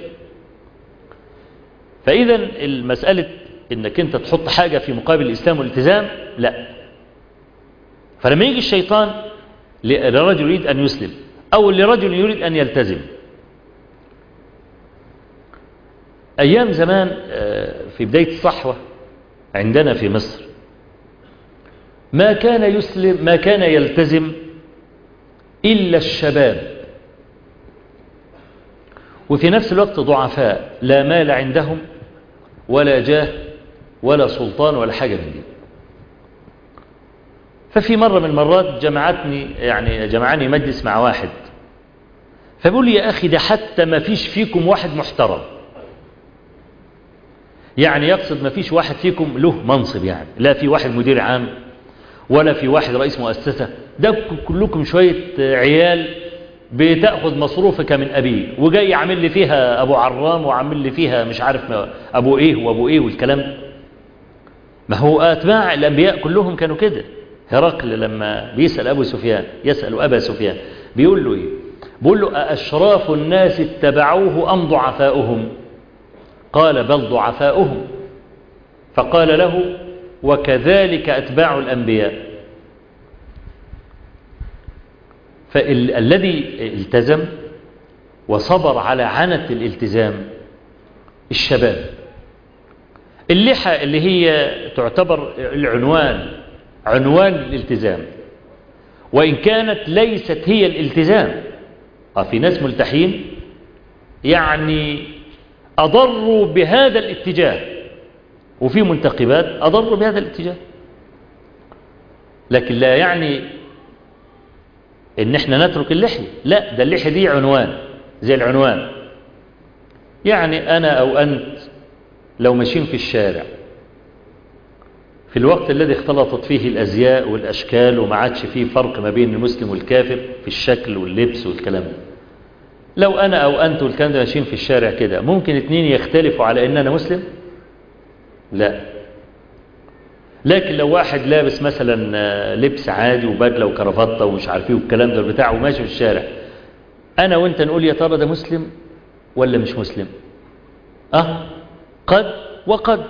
فإذا المسألة انك انت تحط حاجة في مقابل الإسلام والالتزام لا فلما يجي الشيطان لرجل يريد أن يسلم أو لرجل يريد أن يلتزم أيام زمان في بداية الصحوة عندنا في مصر ما كان يسلم ما كان يلتزم إلا الشباب وفي نفس الوقت ضعفاء لا مال عندهم ولا جاه ولا سلطان ولا حاجة من دي ففي مرة من المرات جمعتني يعني جمعني مجلس مع واحد فبيقول لي يا أخي ده حتى ما فيش فيكم واحد محترم يعني يقصد ما فيش واحد فيكم له منصب يعني لا في واحد مدير عام ولا في واحد رئيس مؤسسة ده كلكم شوية عيال بتأخذ مصروفك من أبيه وجاي يعمل لي فيها أبو عرام وعامل لي فيها مش عارف أبو إيه وأبو إيه والكلام ما هو أتباع الأنبياء كلهم كانوا كده هرقل لما بيسأل أبو سفيان يسأل أبا سفيان بيقول له إيه بيقول له أشراف الناس اتبعوه أم ضعفاؤهم قال بل ضعفاؤهم فقال له وكذلك أتباع الأنبياء فالذي التزم وصبر على عنة الالتزام الشباب اللحى اللي هي تعتبر العنوان عنوان الالتزام وإن كانت ليست هي الالتزام في ناس ملتحين يعني أضروا بهذا الاتجاه وفي منتقبات أضروا بهذا الاتجاه لكن لا يعني ان احنا نترك اللحية لا ده اللحية دي عنوان زي العنوان يعني انا او انت لو ماشيين في الشارع في الوقت الذي اختلطت فيه الازياء والاشكال وما عادش فيه فرق ما بين المسلم والكافر في الشكل واللبس والكلام ده لو انا او انت والكلام ده ماشيين في الشارع كده ممكن اتنين يختلفوا على ان انا مسلم لا لكن لو واحد لابس مثلا لبس عادي وبدله وكرافته ومش عارف ايه والكلام ده بتاعه وماشي في الشارع انا وانت نقول يا ترى ده مسلم ولا مش مسلم اه قد وقد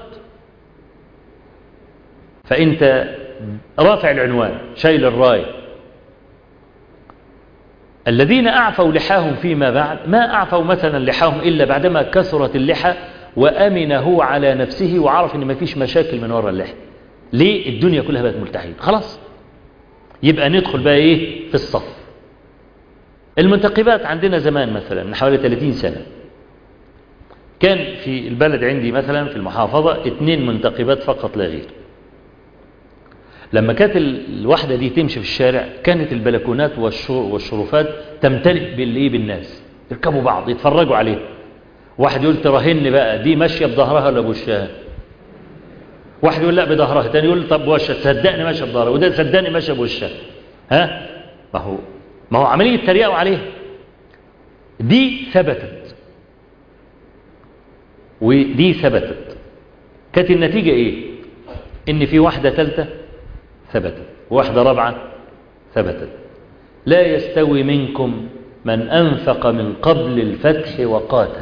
فانت رافع العنوان شايل الرايه الذين اعفوا لحاهم فيما بعد ما اعفوا مثلا لحاهم الا بعدما كثرت اللحى وامن هو على نفسه وعرف ان مفيش مشاكل من وراء اللحى ليه الدنيا كلها بقت ملتحين خلاص يبقى ندخل بقى ايه في الصف المنتقبات عندنا زمان مثلا من حوالي 30 سنة كان في البلد عندي مثلا في المحافظة اثنين منتقبات فقط لا غير لما كانت الواحدة دي تمشي في الشارع كانت البلكونات والشرفات تمتلئ بالايه بالناس يركبوا بعض يتفرجوا عليه واحد يقول تراهن بقى دي ماشية بظهرها ولا بوشها واحد يقول لا بظهرها تاني يقول طب وشها صدقني ماشيه بظهرها وده صدقني ماشيه بوشها ها ما هو ما هو عمليه تريقوا عليها دي ثبتت ودي ثبتت كانت النتيجه ايه ان في واحده ثالثه ثبتت واحده رابعه ثبتت لا يستوي منكم من انفق من قبل الفتح وقاتل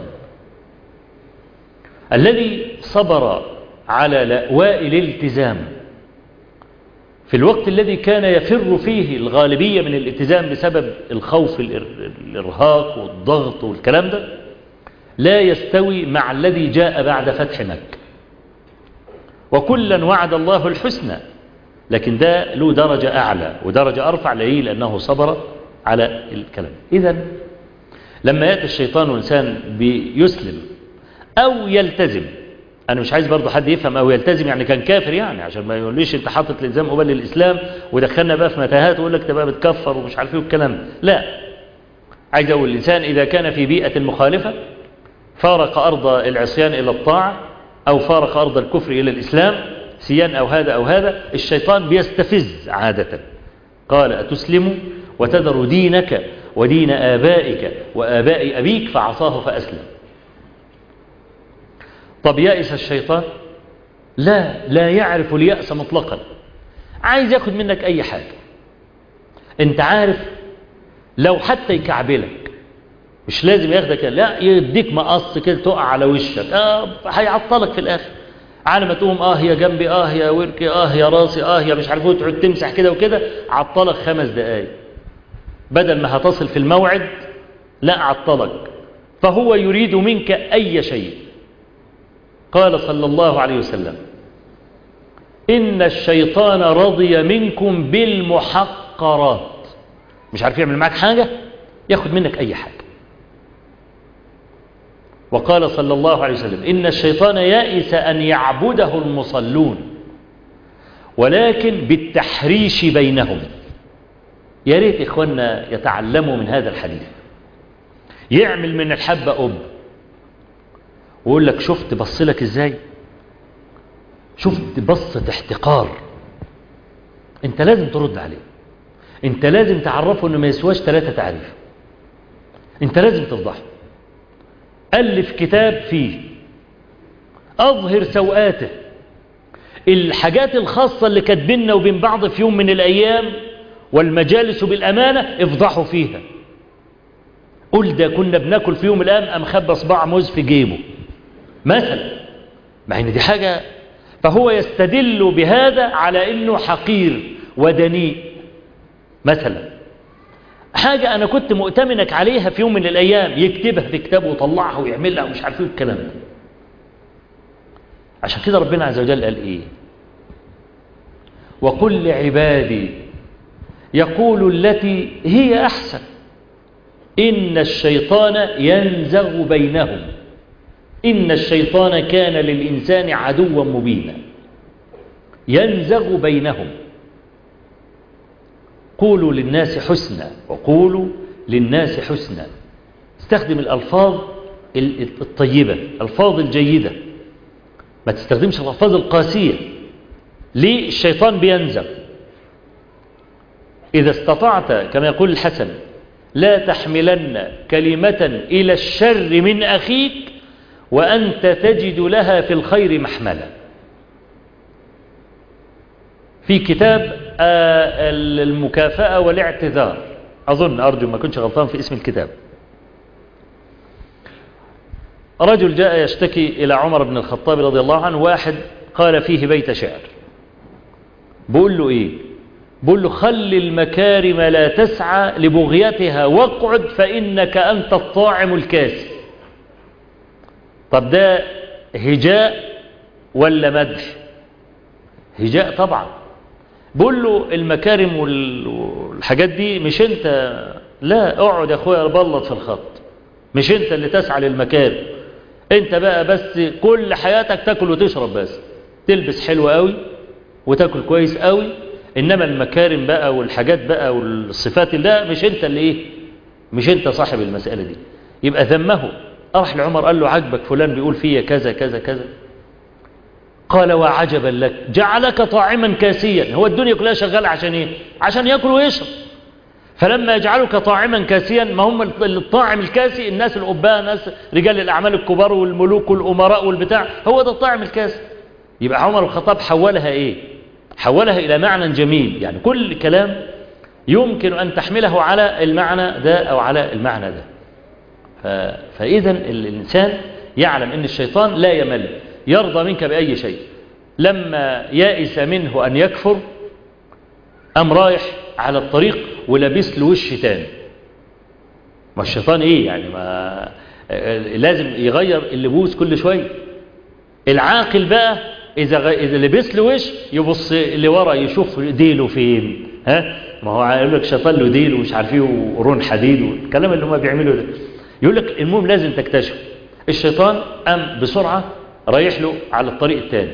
الذي صبر على لأواء الالتزام في الوقت الذي كان يفر فيه الغالبية من الالتزام بسبب الخوف الإرهاق والضغط والكلام ده لا يستوي مع الذي جاء بعد فتح مكة وكلا وعد الله الحسنى لكن ده له درجة أعلى ودرجة أرفع ليه لأنه صبر على الكلام إذا لما يأتي الشيطان والإنسان بيسلم أو يلتزم انا مش عايز برضه حد يفهم او يلتزم يعني كان كافر يعني عشان ما يقوليش انت حاطط الالزام قبل الاسلام ودخلنا بقى في متاهات ويقول لك انت بقى بتكفر ومش عارف ايه والكلام ده. لا عايز اقول الانسان اذا كان في بيئه مخالفه فارق ارض العصيان الى الطاعه او فارق ارض الكفر الى الاسلام سيان او هذا او هذا الشيطان بيستفز عاده قال اتسلم وتذر دينك ودين ابائك واباء ابيك فعصاه فاسلم طب يأس الشيطان لا لا يعرف اليأس مطلقا عايز ياخد منك أي حاجة انت عارف لو حتى يكعبلك مش لازم ياخدك لا يديك مقص كده تقع على وشك اه هيعطلك في الاخر على ما تقوم اه يا جنبي اه يا وركي اه يا راسي اه يا مش عارف ايه تقعد تمسح كده وكده عطلك خمس دقايق بدل ما هتصل في الموعد لا عطلك فهو يريد منك اي شيء قال صلى الله عليه وسلم إن الشيطان رضي منكم بالمحقرات مش عارف يعمل معك حاجة ياخد منك أي حاجة وقال صلى الله عليه وسلم إن الشيطان يائس أن يعبده المصلون ولكن بالتحريش بينهم يا ريت إخواننا يتعلموا من هذا الحديث يعمل من الحبة أب ويقول لك شفت بص لك ازاي شفت بصة احتقار انت لازم ترد عليه انت لازم تعرفه انه ما يسواش ثلاثة تعريف انت لازم تفضحه ألف كتاب فيه أظهر سوءاته الحاجات الخاصة اللي كانت بيننا وبين بعض في يوم من الأيام والمجالس بالأمانة افضحوا فيها قل ده كنا بناكل في يوم الأيام أم خبى صباع موز في جيبه مثلا مع ان دي حاجة فهو يستدل بهذا على انه حقير ودنيء مثلا حاجة انا كنت مؤتمنك عليها في يوم من الايام يكتبها في كتابه ويطلعها ويعملها ومش عارف ايه الكلام ده عشان كده ربنا عز وجل قال ايه وقل لعبادي يقول التي هي احسن ان الشيطان ينزغ بينهم إن الشيطان كان للإنسان عدوا مبينا ينزغ بينهم قولوا للناس حسنا وقولوا للناس حسنا استخدم الألفاظ الطيبة الألفاظ الجيدة ما تستخدمش الألفاظ القاسية ليه الشيطان بينزغ إذا استطعت كما يقول الحسن لا تحملن كلمة إلى الشر من أخيك وأنت تجد لها في الخير محملا في كتاب المكافأة والاعتذار أظن أرجو ما كنتش غلطان في اسم الكتاب رجل جاء يشتكي إلى عمر بن الخطاب رضي الله عنه واحد قال فيه بيت شعر بقول له إيه بقول له خل المكارم لا تسعى لبغيتها واقعد فإنك أنت الطاعم الكاسي طب ده هجاء ولا مدح هجاء طبعا بقول له المكارم والحاجات دي مش انت لا اقعد يا اخويا بلط في الخط مش انت اللي تسعى للمكارم انت بقى بس كل حياتك تاكل وتشرب بس تلبس حلو قوي وتاكل كويس قوي انما المكارم بقى والحاجات بقى والصفات ده مش انت اللي ايه مش انت صاحب المسألة دي يبقى ذمه راح لعمر قال له عجبك فلان بيقول فيا كذا كذا كذا قال وعجبا لك جعلك طاعما كاسيا هو الدنيا كلها شغالة عشان ايه عشان يأكل ويشرب فلما يجعلك طاعما كاسيا ما هم الطاعم الكاسي الناس الأباء ناس رجال الأعمال الكبار والملوك والأمراء والبتاع هو ده الطاعم الكاسي يبقى عمر الخطاب حولها ايه حولها إلى معنى جميل يعني كل كلام يمكن أن تحمله على المعنى ده أو على المعنى ده فإذا الإنسان يعلم أن الشيطان لا يمل يرضى منك بأي شيء لما يائس منه أن يكفر أم رايح على الطريق ولبس له وش تاني ما الشيطان إيه يعني ما لازم يغير اللبوس كل شوية العاقل بقى إذا غ... إذا لبس له وش يبص اللي ورا يشوف ديله فين ها ما هو يقول لك شيطان له ديل ومش عارف ايه وقرون حديد والكلام اللي هم بيعملوا ده يقول لك المهم لازم تكتشف الشيطان قام بسرعة رايح له على الطريق الثاني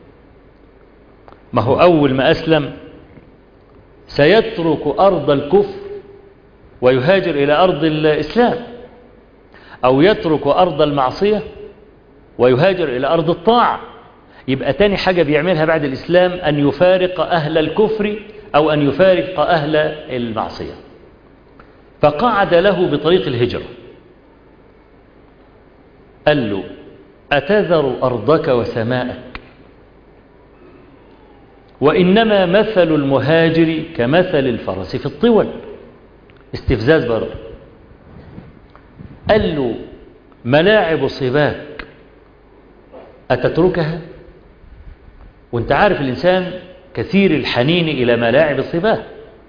ما هو أول ما أسلم سيترك أرض الكفر ويهاجر إلى أرض الإسلام أو يترك أرض المعصية ويهاجر إلى أرض الطاعة يبقى تاني حاجة بيعملها بعد الإسلام أن يفارق أهل الكفر أو أن يفارق أهل المعصية فقعد له بطريق الهجرة قال له أتذر أرضك وسماءك وإنما مثل المهاجر كمثل الفرس في الطول استفزاز برضه قال له ملاعب صباك أتتركها وانت عارف الإنسان كثير الحنين إلى ملاعب صباه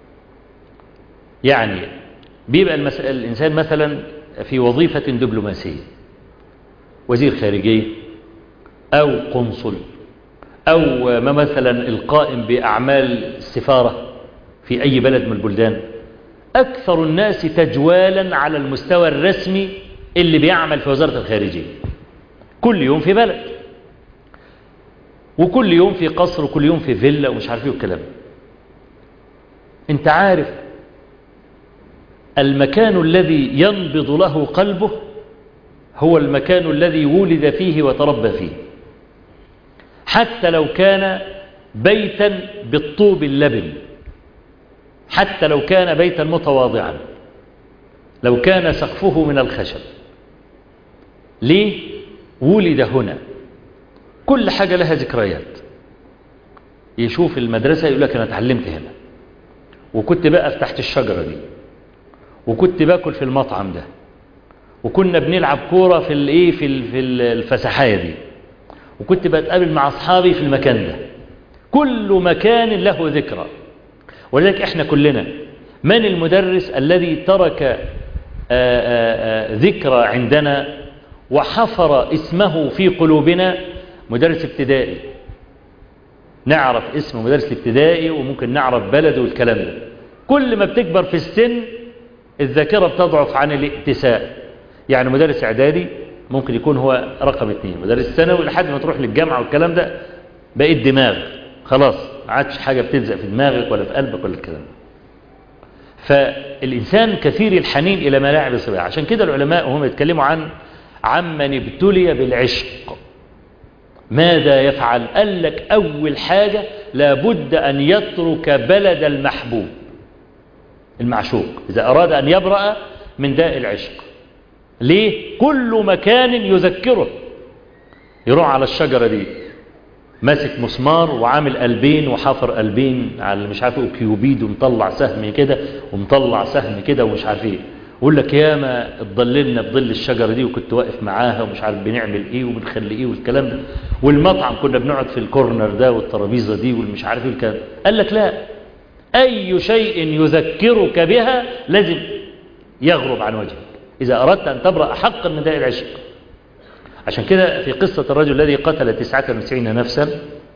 يعني بيبقى المس... الإنسان مثلا في وظيفة دبلوماسية وزير خارجية أو قنصل أو ما مثلا القائم بأعمال السفارة في أي بلد من البلدان أكثر الناس تجوالا على المستوى الرسمي اللي بيعمل في وزارة الخارجية كل يوم في بلد وكل يوم في قصر وكل يوم في فيلا ومش عارف ايه والكلام انت عارف المكان الذي ينبض له قلبه هو المكان الذي ولد فيه وتربى فيه حتى لو كان بيتا بالطوب اللبن حتى لو كان بيتا متواضعا لو كان سقفه من الخشب ليه ولد هنا كل حاجة لها ذكريات يشوف المدرسة يقول لك أنا اتعلمت هنا وكنت بقف تحت الشجرة دي وكنت باكل في المطعم ده وكنا بنلعب كورة في الايه في في الفسحاية دي وكنت بتقابل مع أصحابي في المكان ده كل مكان له ذكرى ولذلك احنا كلنا من المدرس الذي ترك آآ آآ ذكرى عندنا وحفر اسمه في قلوبنا مدرس ابتدائي نعرف اسم مدرس ابتدائي وممكن نعرف بلده والكلام ده كل ما بتكبر في السن الذاكرة بتضعف عن الائتساء يعني مدرس اعدادي ممكن يكون هو رقم اثنين مدرس ثانوي لحد ما تروح للجامعة والكلام ده بقيت دماغ خلاص ما عادش حاجة بتلزق في دماغك ولا في قلبك ولا الكلام ده فالإنسان كثير الحنين إلى ملاعب الصباح عشان كده العلماء وهم يتكلموا عن عمن ابتلي بالعشق ماذا يفعل قال لك أول حاجة لابد أن يترك بلد المحبوب المعشوق إذا أراد أن يبرأ من داء العشق ليه كل مكان يذكره يروح على الشجرة دي ماسك مسمار وعامل قلبين وحافر قلبين على مش عارف كيوبيد ومطلع سهم كده ومطلع سهم كده ومش عارف ايه يقول لك ياما اتضللنا بظل الشجرة دي وكنت واقف معاها ومش عارف بنعمل ايه وبنخلي ايه والكلام ده والمطعم كنا بنقعد في الكورنر ده والترابيزة دي والمش عارف ايه الكلام قال لك لا اي شيء يذكرك بها لازم يغرب عن وجهك اذا اردت ان تبرأ حقا من داء العشق عشان كده في قصة الرجل الذي قتل 99 نفسا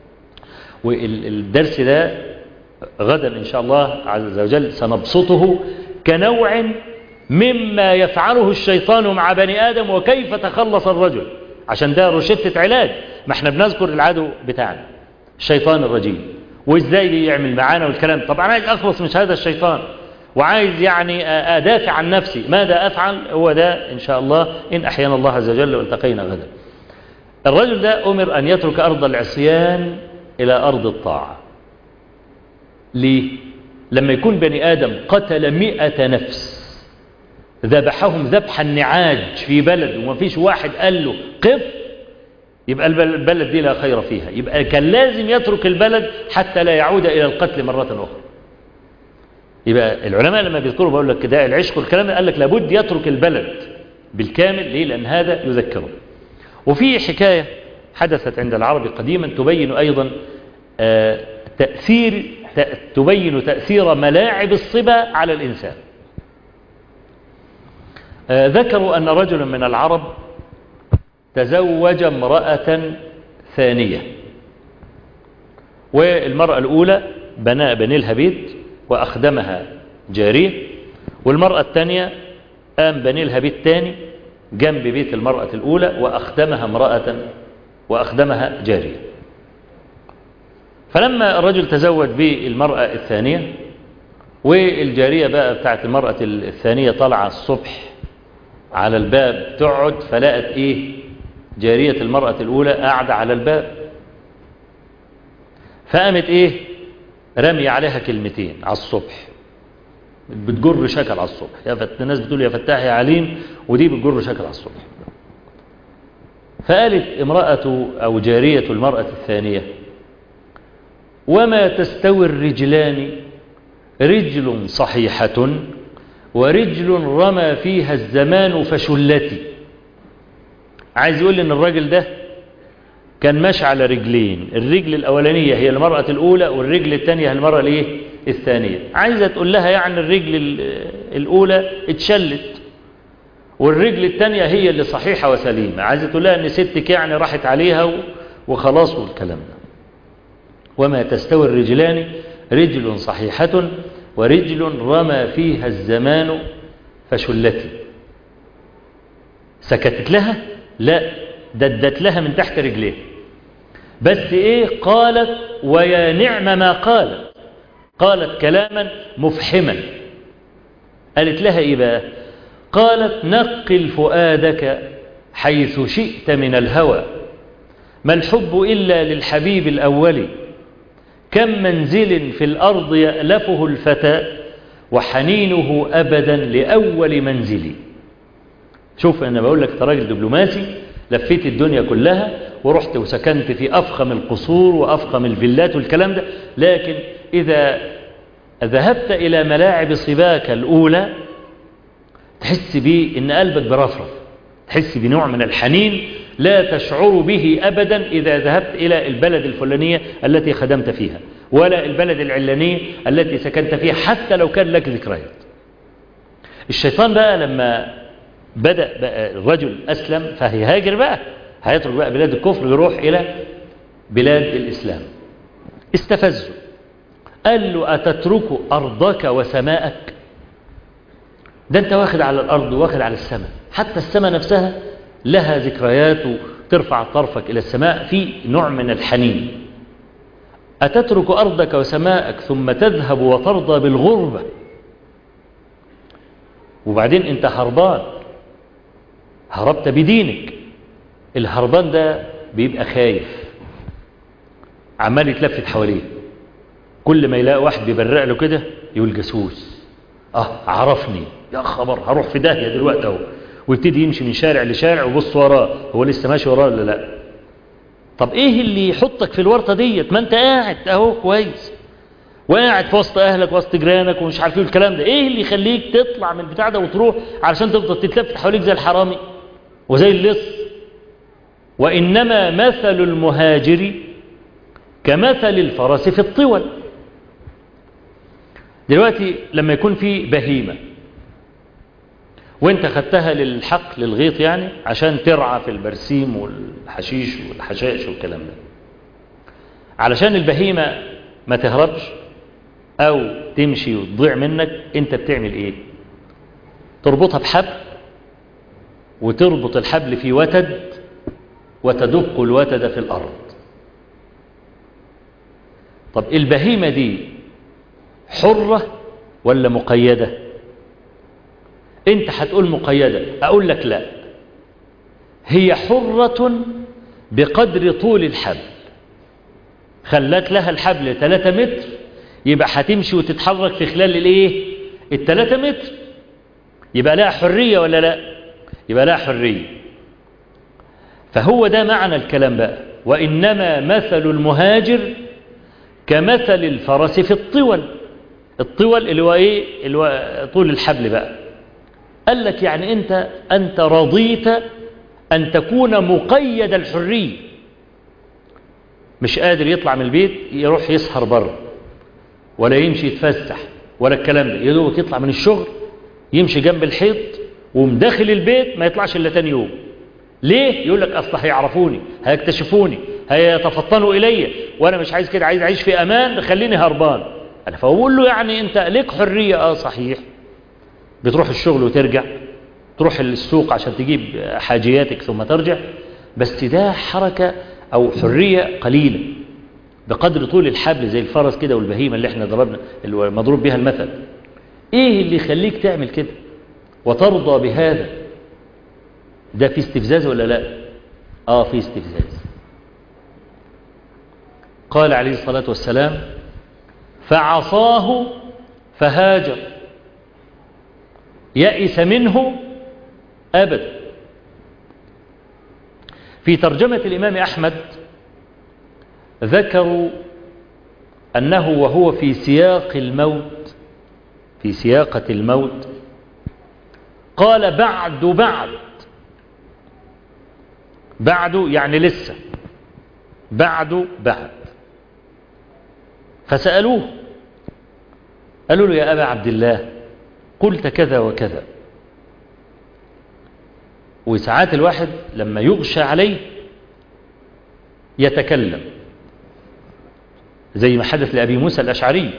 والدرس ده غدا إن شاء الله عز وجل سنبسطه كنوع مما يفعله الشيطان مع بني آدم وكيف تخلص الرجل عشان ده روشتة علاج ما احنا بنذكر العدو بتاعنا الشيطان الرجيم وازاي يعمل معانا والكلام طبعا عايز اخلص من هذا الشيطان وعايز يعني أدافع عن نفسي ماذا أفعل هو ده إن شاء الله إن أحيانا الله عز وجل والتقينا غدا الرجل ده أمر أن يترك أرض العصيان إلى أرض الطاعة ليه؟ لما يكون بني آدم قتل مئة نفس ذبحهم ذبح النعاج في بلد وما فيش واحد قال له قف يبقى البلد دي لا خير فيها يبقى كان لازم يترك البلد حتى لا يعود إلى القتل مرة أخرى يبقى العلماء لما بيذكروا بقول لك ده العشق والكلام قال لك لابد يترك البلد بالكامل ليه لأن هذا يذكره وفي حكاية حدثت عند العرب قديما تبين أيضا آه تأثير تبين تأثير ملاعب الصبا على الإنسان آه ذكروا أن رجلا من العرب تزوج امرأة ثانية والمرأة الأولى بنى بني لها بيت وأخدمها جارية والمرأة الثانية قام بني لها بيت تاني جنب بيت المرأة الأولى وأخدمها امرأة وأخدمها جارية فلما الرجل تزوج بالمرأة الثانية والجارية بقى بتاعت المرأة الثانية طالعة الصبح على الباب تقعد فلقت ايه جارية المرأة الأولى قاعدة على الباب فقامت ايه رمي عليها كلمتين على الصبح بتجر شكل على الصبح يا فت... الناس بتقول يا فتاح يا عليم ودي بتجر شكل على الصبح فقالت امرأة أو جارية المرأة الثانية وما تستوي الرجلان رجل صحيحة ورجل رمى فيها الزمان فشلتي عايز يقول ان الراجل ده كان ماشي على رجلين الرجل الأولانية هي المرأة الأولى والرجل الثانية هي المرأة الايه الثانية عايزة تقول لها يعني الرجل الأولى اتشلت والرجل الثانية هي اللي صحيحة وسليمة عايزة تقول لها ان ستك يعني راحت عليها وخلاص والكلام ده وما تستوي الرجلان رجل صحيحة ورجل رمى فيها الزمان فشلتي سكتت لها لا ددت لها من تحت رجليه بس ايه قالت ويا نعم ما قالت قالت كلاما مفحما قالت لها ايه بقى قالت نقل فؤادك حيث شئت من الهوى ما الحب إلا للحبيب الأول كم منزل في الأرض يألفه الفتى وحنينه أبدا لأول منزل شوف أنا بقول لك راجل دبلوماسي لفيت الدنيا كلها ورحت وسكنت في أفخم القصور وأفخم الفيلات والكلام ده لكن إذا ذهبت إلى ملاعب صباك الأولى تحس بيه إن قلبك برفرف تحس بنوع من الحنين لا تشعر به أبدا إذا ذهبت إلى البلد الفلانية التي خدمت فيها ولا البلد العلانية التي سكنت فيها حتى لو كان لك ذكريات الشيطان بقى لما بدأ بقى الرجل أسلم فهيهاجر بقى هيترك بقى بلاد الكفر يروح إلى بلاد الإسلام استفزه قال له أتترك أرضك وسماءك ده أنت واخد على الأرض واخد على السماء حتى السماء نفسها لها ذكريات وترفع طرفك إلى السماء في نوع من الحنين أتترك أرضك وسماءك ثم تذهب وترضى بالغربة وبعدين أنت هربان هربت بدينك الهربان ده بيبقى خايف عمال يتلفت حواليه كل ما يلاقي واحد بيبرق له كده يقول جاسوس اه عرفني يا خبر هروح في داهيه دلوقتي اهو ويبتدي يمشي من شارع لشارع ويبص وراه هو لسه ماشي وراه ولا لا طب ايه اللي يحطك في الورطه ديت ما انت قاعد اهو كويس وقاعد في وسط اهلك وسط جيرانك ومش عارف ايه الكلام ده ايه اللي يخليك تطلع من البتاع ده وتروح علشان تفضل تتلفت حواليك زي الحرامي وزي اللص وانما مثل المهاجر كمثل الفرس في الطول دلوقتي لما يكون في بهيمه وانت خدتها للحق للغيط يعني عشان ترعى في البرسيم والحشيش والحشائش والكلام ده علشان البهيمة ما تهربش او تمشي وتضيع منك انت بتعمل ايه تربطها بحبل وتربط الحبل في وتد وتدق الوتد في الارض طب البهيمة دي حرة ولا مقيده انت هتقول مقيدة اقول لك لا هي حرة بقدر طول الحبل خلت لها الحبل 3 متر يبقى هتمشي وتتحرك في خلال الايه الثلاثة متر يبقى لها حرية ولا لا يبقى لها حرية فهو ده معنى الكلام بقى وإنما مثل المهاجر كمثل الفرس في الطول الطول اللي هو ايه اللي هو طول الحبل بقى قال لك يعني أنت أنت رضيت أن تكون مقيد الحرية مش قادر يطلع من البيت يروح يسهر بره ولا يمشي يتفسح ولا الكلام ده يدوبك يطلع من الشغل يمشي جنب الحيط ومداخل البيت ما يطلعش إلا تاني يوم ليه؟ يقول لك أصل هيعرفوني هيكتشفوني هيتفطنوا إلي وأنا مش عايز كده عايز أعيش في أمان خليني هربان أنا فأقول له يعني أنت ليك حرية آه صحيح بتروح الشغل وترجع تروح السوق عشان تجيب حاجياتك ثم ترجع بس ده حركة أو حرية قليلة بقدر طول الحبل زي الفرس كده والبهيمة اللي احنا ضربنا المضروب بها المثل ايه اللي يخليك تعمل كده وترضى بهذا ده في استفزاز ولا لا اه في استفزاز قال عليه الصلاة والسلام فعصاه فهاجر يئس منه أبدا في ترجمة الإمام أحمد ذكروا أنه وهو في سياق الموت في سياقة الموت قال بعد بعد بعد يعني لسه بعد بعد فسألوه قالوا له يا أبا عبد الله قلت كذا وكذا وساعات الواحد لما يغشى عليه يتكلم زي ما حدث لأبي موسى الأشعري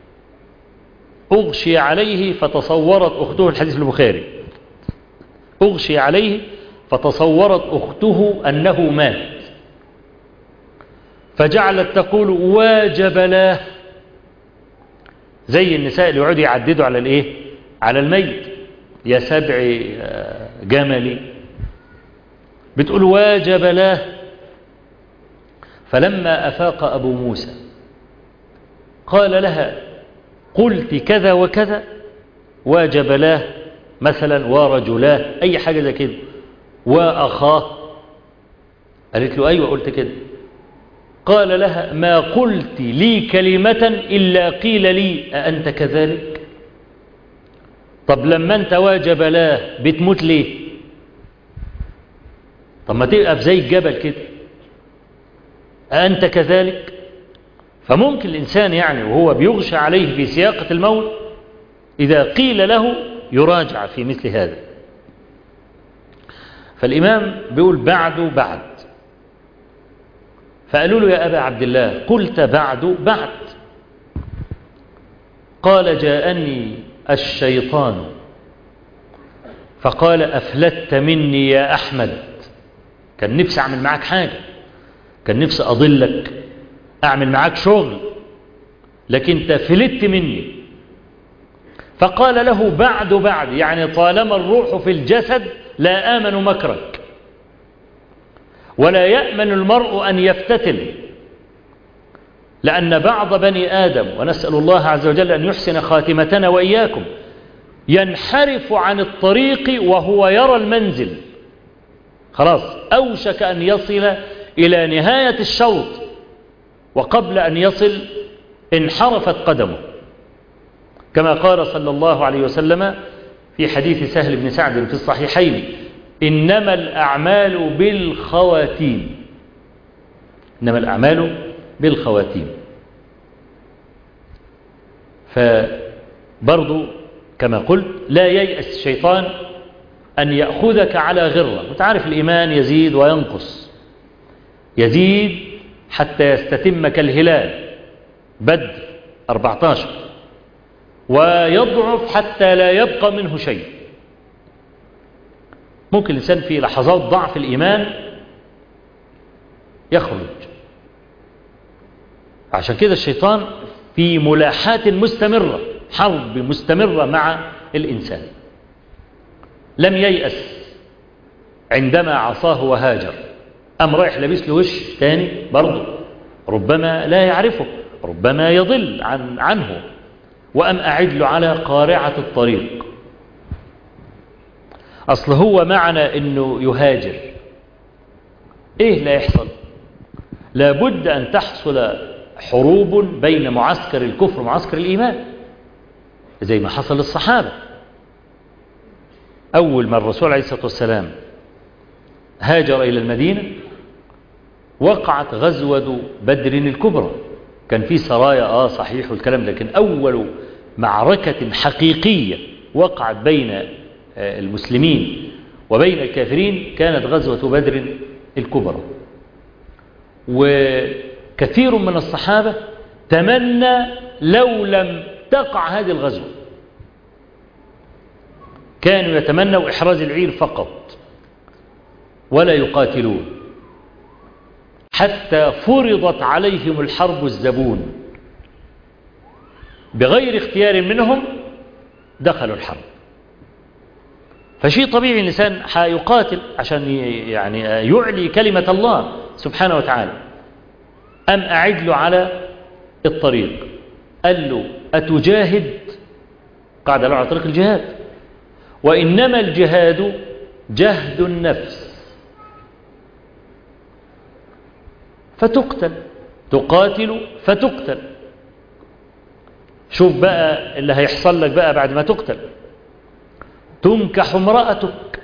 أغشي عليه فتصورت أخته الحديث البخاري أغشي عليه فتصورت أخته أنه مات فجعلت تقول واجبلاه زي النساء اللي يقعدوا يعددوا على الايه على الميت يا سبع جملي بتقول واجبلاه فلما أفاق أبو موسى قال لها قلت كذا وكذا وجبلاه مثلا ورجلاه أي حاجة زي كده وأخاه قالت له أيوة قلت كده قال لها ما قلت لي كلمة إلا قيل لي أأنت كذلك طب لما أنت وجبلاه بتموت ليه طب ما تقف زي الجبل كده أأنت كذلك فممكن الإنسان يعني وهو بيغشى عليه في سياقة الموت إذا قيل له يراجع في مثل هذا فالإمام بيقول بعد بعد فقالوا له يا أبا عبد الله قلت بعد بعد قال جاءني الشيطان فقال أفلت مني يا أحمد كان نفسي أعمل معاك حاجة كان نفسي أضلك أعمل معاك شغل لكن انت فلت مني فقال له بعد بعد يعني طالما الروح في الجسد لا آمن مكرك ولا يأمن المرء أن يفتتن لأن بعض بني آدم ونسأل الله عز وجل أن يحسن خاتمتنا وإياكم ينحرف عن الطريق وهو يرى المنزل خلاص أوشك أن يصل إلى نهاية الشوط وقبل أن يصل انحرفت قدمه كما قال صلى الله عليه وسلم في حديث سهل بن سعد في الصحيحين إنما الأعمال بالخواتيم إنما الأعمال بالخواتيم فبرضو كما قلت لا ييأس الشيطان أن يأخذك على غرة وتعرف الإيمان يزيد وينقص يزيد حتى يستتم كالهلال بدر 14 ويضعف حتى لا يبقى منه شيء ممكن الإنسان في لحظات ضعف الإيمان يخرج عشان كده الشيطان في ملاحات مستمرة حرب مستمرة مع الإنسان لم ييأس عندما عصاه وهاجر أم رايح لبس له وش تاني برضه ربما لا يعرفه ربما يضل عن عنه وأم أعد له على قارعة الطريق أصل هو معنى أنه يهاجر إيه لا يحصل لابد أن تحصل حروب بين معسكر الكفر ومعسكر الإيمان زي ما حصل للصحابة أول ما الرسول عليه الصلاة والسلام هاجر إلى المدينة وقعت غزوة بدر الكبرى كان في سرايا آه صحيح والكلام لكن أول معركة حقيقية وقعت بين المسلمين وبين الكافرين كانت غزوة بدر الكبرى وكثير من الصحابة تمنى لو لم تقع هذه الغزوة كانوا يتمنوا إحراز العير فقط ولا يقاتلون حتى فرضت عليهم الحرب الزبون بغير اختيار منهم دخلوا الحرب فشيء طبيعي الإنسان حيقاتل عشان يعني يعلي كلمة الله سبحانه وتعالى أم أعد له على الطريق قال له أتجاهد قاعد له على طريق الجهاد وإنما الجهاد جهد النفس فتقتل تقاتل فتقتل شوف بقى اللي هيحصل لك بقى بعد ما تقتل تنكح امرأتك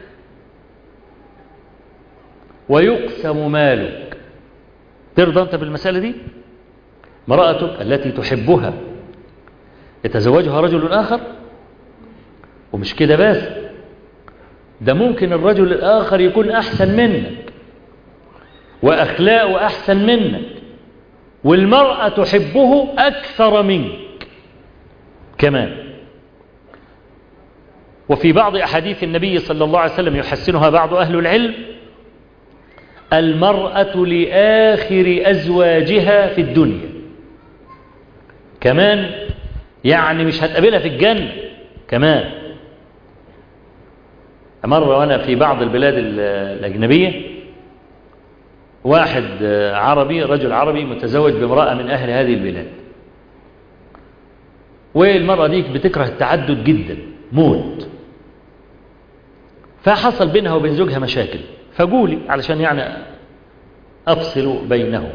ويقسم مالك ترضى أنت بالمسألة دي امرأتك التي تحبها يتزوجها رجل آخر ومش كده بس ده ممكن الرجل الآخر يكون أحسن منك وأخلاقه أحسن منك والمرأة تحبه أكثر منك كمان وفي بعض أحاديث النبي صلى الله عليه وسلم يحسنها بعض أهل العلم المرأة لآخر أزواجها في الدنيا كمان يعني مش هتقابلها في الجنة كمان مرة وأنا في بعض البلاد الأجنبية واحد عربي رجل عربي متزوج بامرأة من أهل هذه البلاد والمرأة دي بتكره التعدد جدا موت فحصل بينها وبين زوجها مشاكل فقولي علشان يعني أفصل بينهما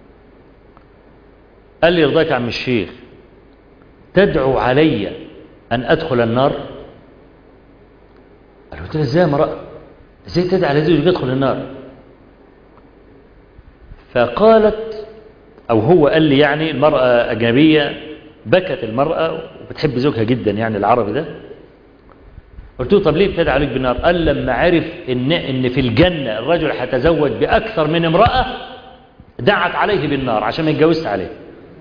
قال لي رضاك عم الشيخ تدعو علي أن أدخل النار قال له ازاي مرأة ازاي تدعو على زوجك يدخل النار فقالت أو هو قال لي يعني المرأة أجنبية بكت المرأة وبتحب زوجها جدا يعني العربي ده قلت له طب ليه ابتدى عليك بالنار قال لما عرف إن, إن في الجنة الرجل هيتزوج بأكثر من امرأة دعت عليه بالنار عشان ما يتجوزش عليه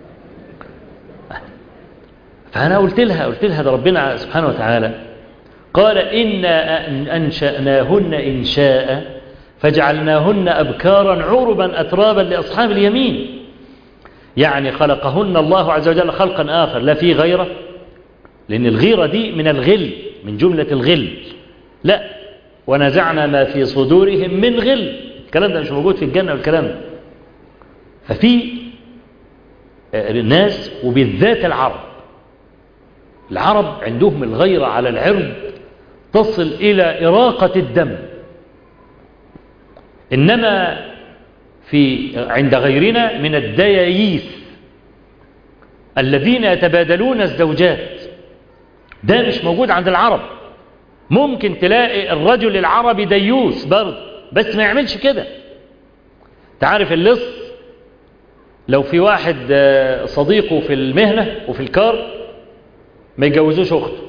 فأنا قلت لها قلت لها ده ربنا سبحانه وتعالى قال إنا أنشأناهن إنشاء فجعلناهن أبكارا عربا أترابا لأصحاب اليمين يعني خلقهن الله عز وجل خلقا آخر لا في غيره لأن الغيرة دي من الغل من جملة الغل لا ونزعنا ما في صدورهم من غل الكلام ده مش موجود في الجنة والكلام ده ففي الناس وبالذات العرب العرب عندهم الغيرة على العرض تصل إلى إراقة الدم إنما في عند غيرنا من الدياييث الذين يتبادلون الزوجات ده مش موجود عند العرب ممكن تلاقي الرجل العربي ديوث برضه بس ما يعملش كده تعرف اللص لو في واحد صديقه في المهنة وفي الكار ما يجوزوش أخته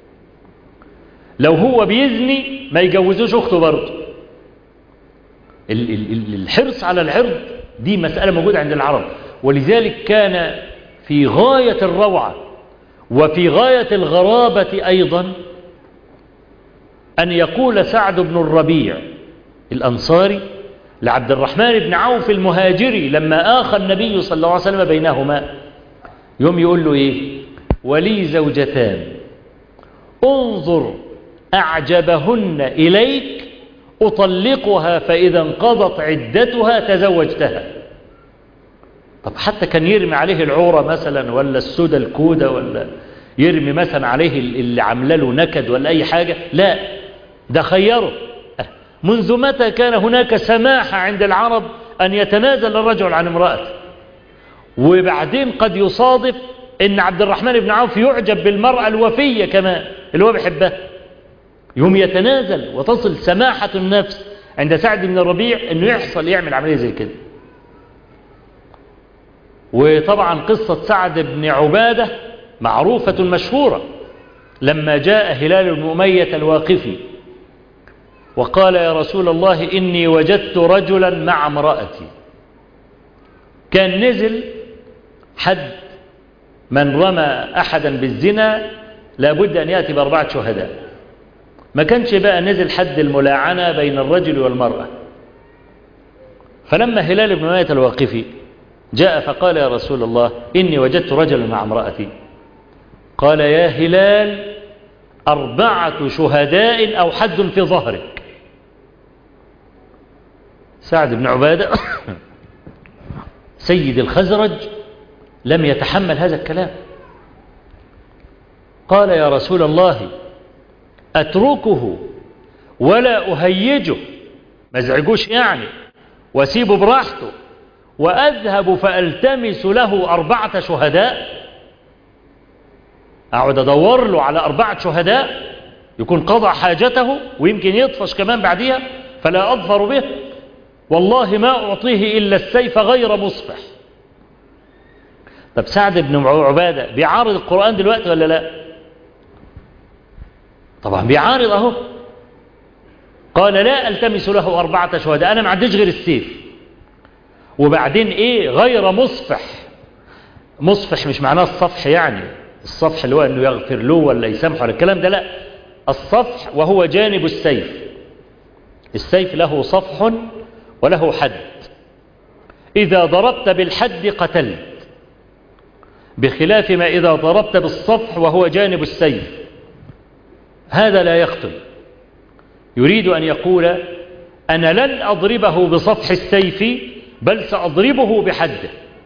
لو هو بيزني ما يجوزوش أخته برضه الحرص على العرض دي مسألة موجودة عند العرب ولذلك كان في غاية الروعة وفي غاية الغرابة أيضا أن يقول سعد بن الربيع الأنصاري لعبد الرحمن بن عوف المهاجري لما آخى النبي صلى الله عليه وسلم بينهما يوم يقول له إيه ولي زوجتان انظر أعجبهن إليك أطلقها فإذا انقضت عدتها تزوجتها طب حتى كان يرمي عليه العورة مثلا ولا السودة الكودة ولا يرمي مثلا عليه اللي عامله له نكد ولا أي حاجة لا ده خيره منذ متى كان هناك سماحة عند العرب أن يتنازل الرجل عن امرأته وبعدين قد يصادف ان عبد الرحمن بن عوف يعجب بالمرأة الوفية كمان اللي هو بيحبها يوم يتنازل وتصل سماحة النفس عند سعد بن الربيع انه يحصل يعمل عملية زي كده وطبعا قصة سعد بن عبادة معروفة مشهورة لما جاء هلال بن أمية الواقفي وقال يا رسول الله إني وجدت رجلا مع امرأتي كان نزل حد من رمى أحدا بالزنا لابد أن يأتي بأربعة شهداء ما كانش بقى نزل حد الملاعنة بين الرجل والمرأة فلما هلال بن ماية الواقفي جاء فقال يا رسول الله إني وجدت رجلا مع امرأتي قال يا هلال أربعة شهداء أو حد في ظهرك سعد بن عبادة سيد الخزرج لم يتحمل هذا الكلام قال يا رسول الله أتركه ولا أهيجه ما ازعجوش يعني واسيبه براحته وأذهب فألتمس له أربعة شهداء أقعد أدور له على أربعة شهداء يكون قضى حاجته ويمكن يطفش كمان بعديها فلا أظفر به والله ما أعطيه إلا السيف غير مصفح طب سعد بن عبادة بيعارض القرآن دلوقتي ولا لا طبعا بيعارض أهو قال لا ألتمس له أربعة شهداء أنا ما عنديش غير السيف وبعدين إيه غير مصفح مصفح مش معناه الصفح يعني الصفح اللي هو أنه يغفر له ولا يسامحه ولا الكلام ده لا الصفح وهو جانب السيف السيف له صفح وله حد إذا ضربت بالحد قتلت بخلاف ما إذا ضربت بالصفح وهو جانب السيف هذا لا يقتل يريد أن يقول أنا لن أضربه بصفح السيف بل سأضربه بحده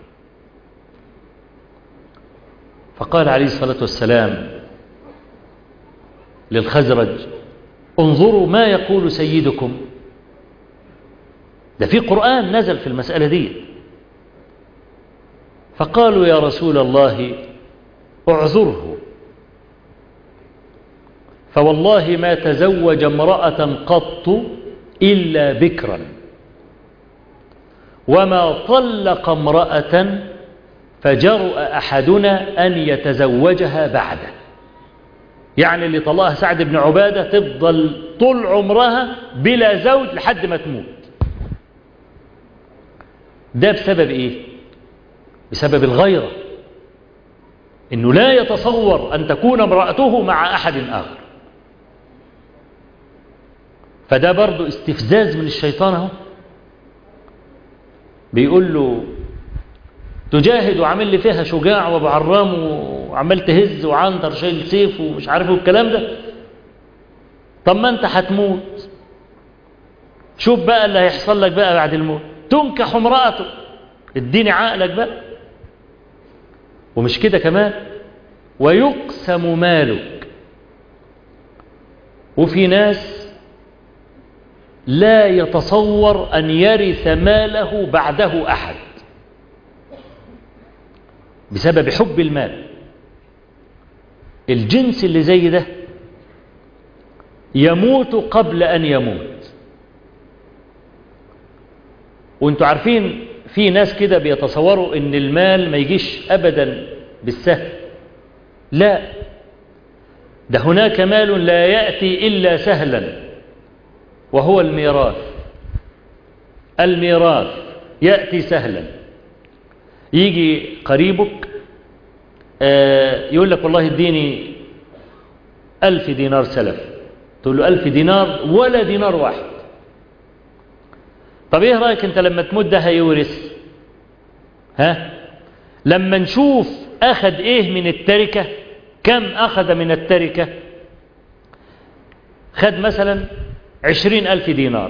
فقال عليه الصلاة والسلام للخزرج انظروا ما يقول سيدكم ده في قرآن نزل في المسألة دي فقالوا يا رسول الله اعذره فوالله ما تزوج امرأة قط إلا بكرا وما طلق امرأة فجرؤ أحدنا أن يتزوجها بعده يعني اللي طلقها سعد بن عبادة تفضل طول عمرها بلا زوج لحد ما تموت ده بسبب ايه بسبب الغيرة انه لا يتصور ان تكون امرأته مع احد اخر فده برضو استفزاز من الشيطان اهو بيقول له تجاهد وعامل لي فيها شجاع وبعرام وعمال تهز وعنتر شايل سيف ومش عارف الكلام ده طب ما انت هتموت شوف بقى اللي هيحصل لك بقى بعد الموت تنكح امرأته اديني عقلك بقى ومش كده كمان ويقسم مالك وفي ناس لا يتصور أن يرث ماله بعده أحد بسبب حب المال الجنس اللي زي ده يموت قبل أن يموت وانتوا عارفين في ناس كده بيتصوروا ان المال ما يجيش ابدا بالسهل لا ده هناك مال لا يأتي إلا سهلا وهو الميراث الميراث يأتي سهلا يجي قريبك آه يقول لك والله اديني ألف دينار سلف تقول له ألف دينار ولا دينار واحد طب ايه رأيك انت لما تموت ده هيورث ها لما نشوف اخذ ايه من التركة كم اخذ من التركة خد مثلا عشرين الف دينار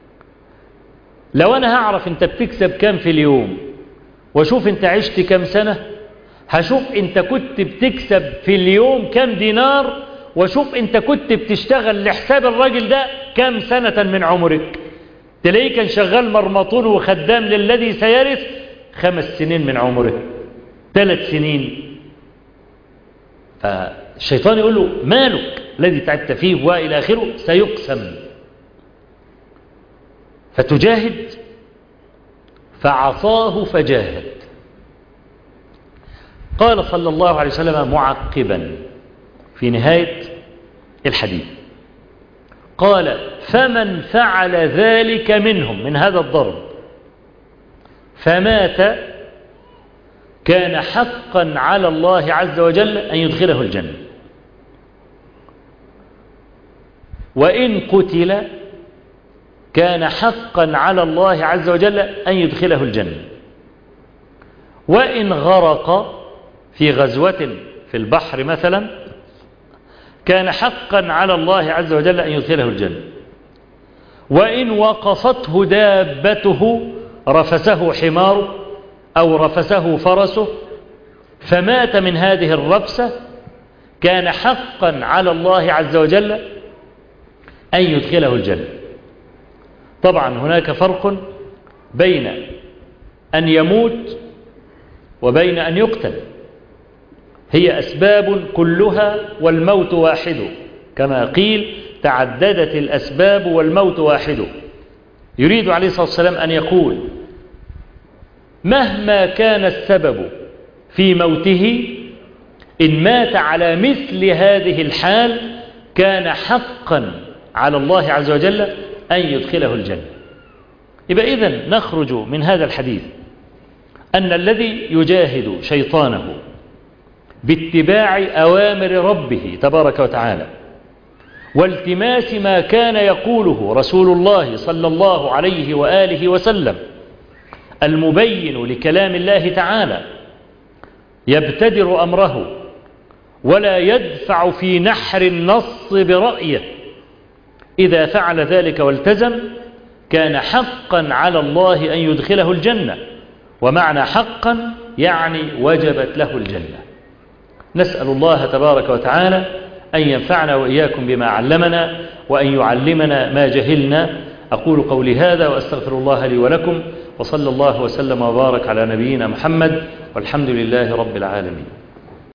لو انا هعرف انت بتكسب كم في اليوم واشوف انت عشت كم سنة هشوف انت كنت بتكسب في اليوم كم دينار واشوف انت كنت بتشتغل لحساب الراجل ده كم سنة من عمرك تلاقيه كان شغال مرمطون وخدام للذي سيرث خمس سنين من عمره ثلاث سنين فالشيطان يقول له مالك الذي تعبت فيه وإلى آخره سيقسم فتجاهد فعصاه فجاهد قال صلى الله عليه وسلم معقبا في نهاية الحديث قال فمن فعل ذلك منهم من هذا الضرب فمات كان حقا على الله عز وجل أن يدخله الجنة وإن قتل كان حقا على الله عز وجل أن يدخله الجنة وإن غرق في غزوة في البحر مثلا كان حقا على الله عز وجل أن يدخله الجنة وإن وقصته دابته رفسه حماره أو رفسه فرسه فمات من هذه الرفسة كان حقا على الله عز وجل أن يدخله الجنة طبعا هناك فرق بين أن يموت وبين أن يقتل هي أسباب كلها والموت واحد كما قيل تعددت الأسباب والموت واحد يريد عليه الصلاة والسلام أن يقول مهما كان السبب في موته إن مات على مثل هذه الحال كان حقا على الله عز وجل أن يدخله الجنة يبقى إذن نخرج من هذا الحديث أن الذي يجاهد شيطانه باتباع أوامر ربه تبارك وتعالى والتماس ما كان يقوله رسول الله صلى الله عليه وآله وسلم المبين لكلام الله تعالى يبتدر أمره ولا يدفع في نحر النص برأيه إذا فعل ذلك والتزم كان حقا على الله أن يدخله الجنة ومعنى حقا يعني وجبت له الجنة نسأل الله تبارك وتعالى أن ينفعنا وإياكم بما علمنا وأن يعلمنا ما جهلنا أقول قولي هذا وأستغفر الله لي ولكم وصلى الله وسلم وبارك على نبينا محمد والحمد لله رب العالمين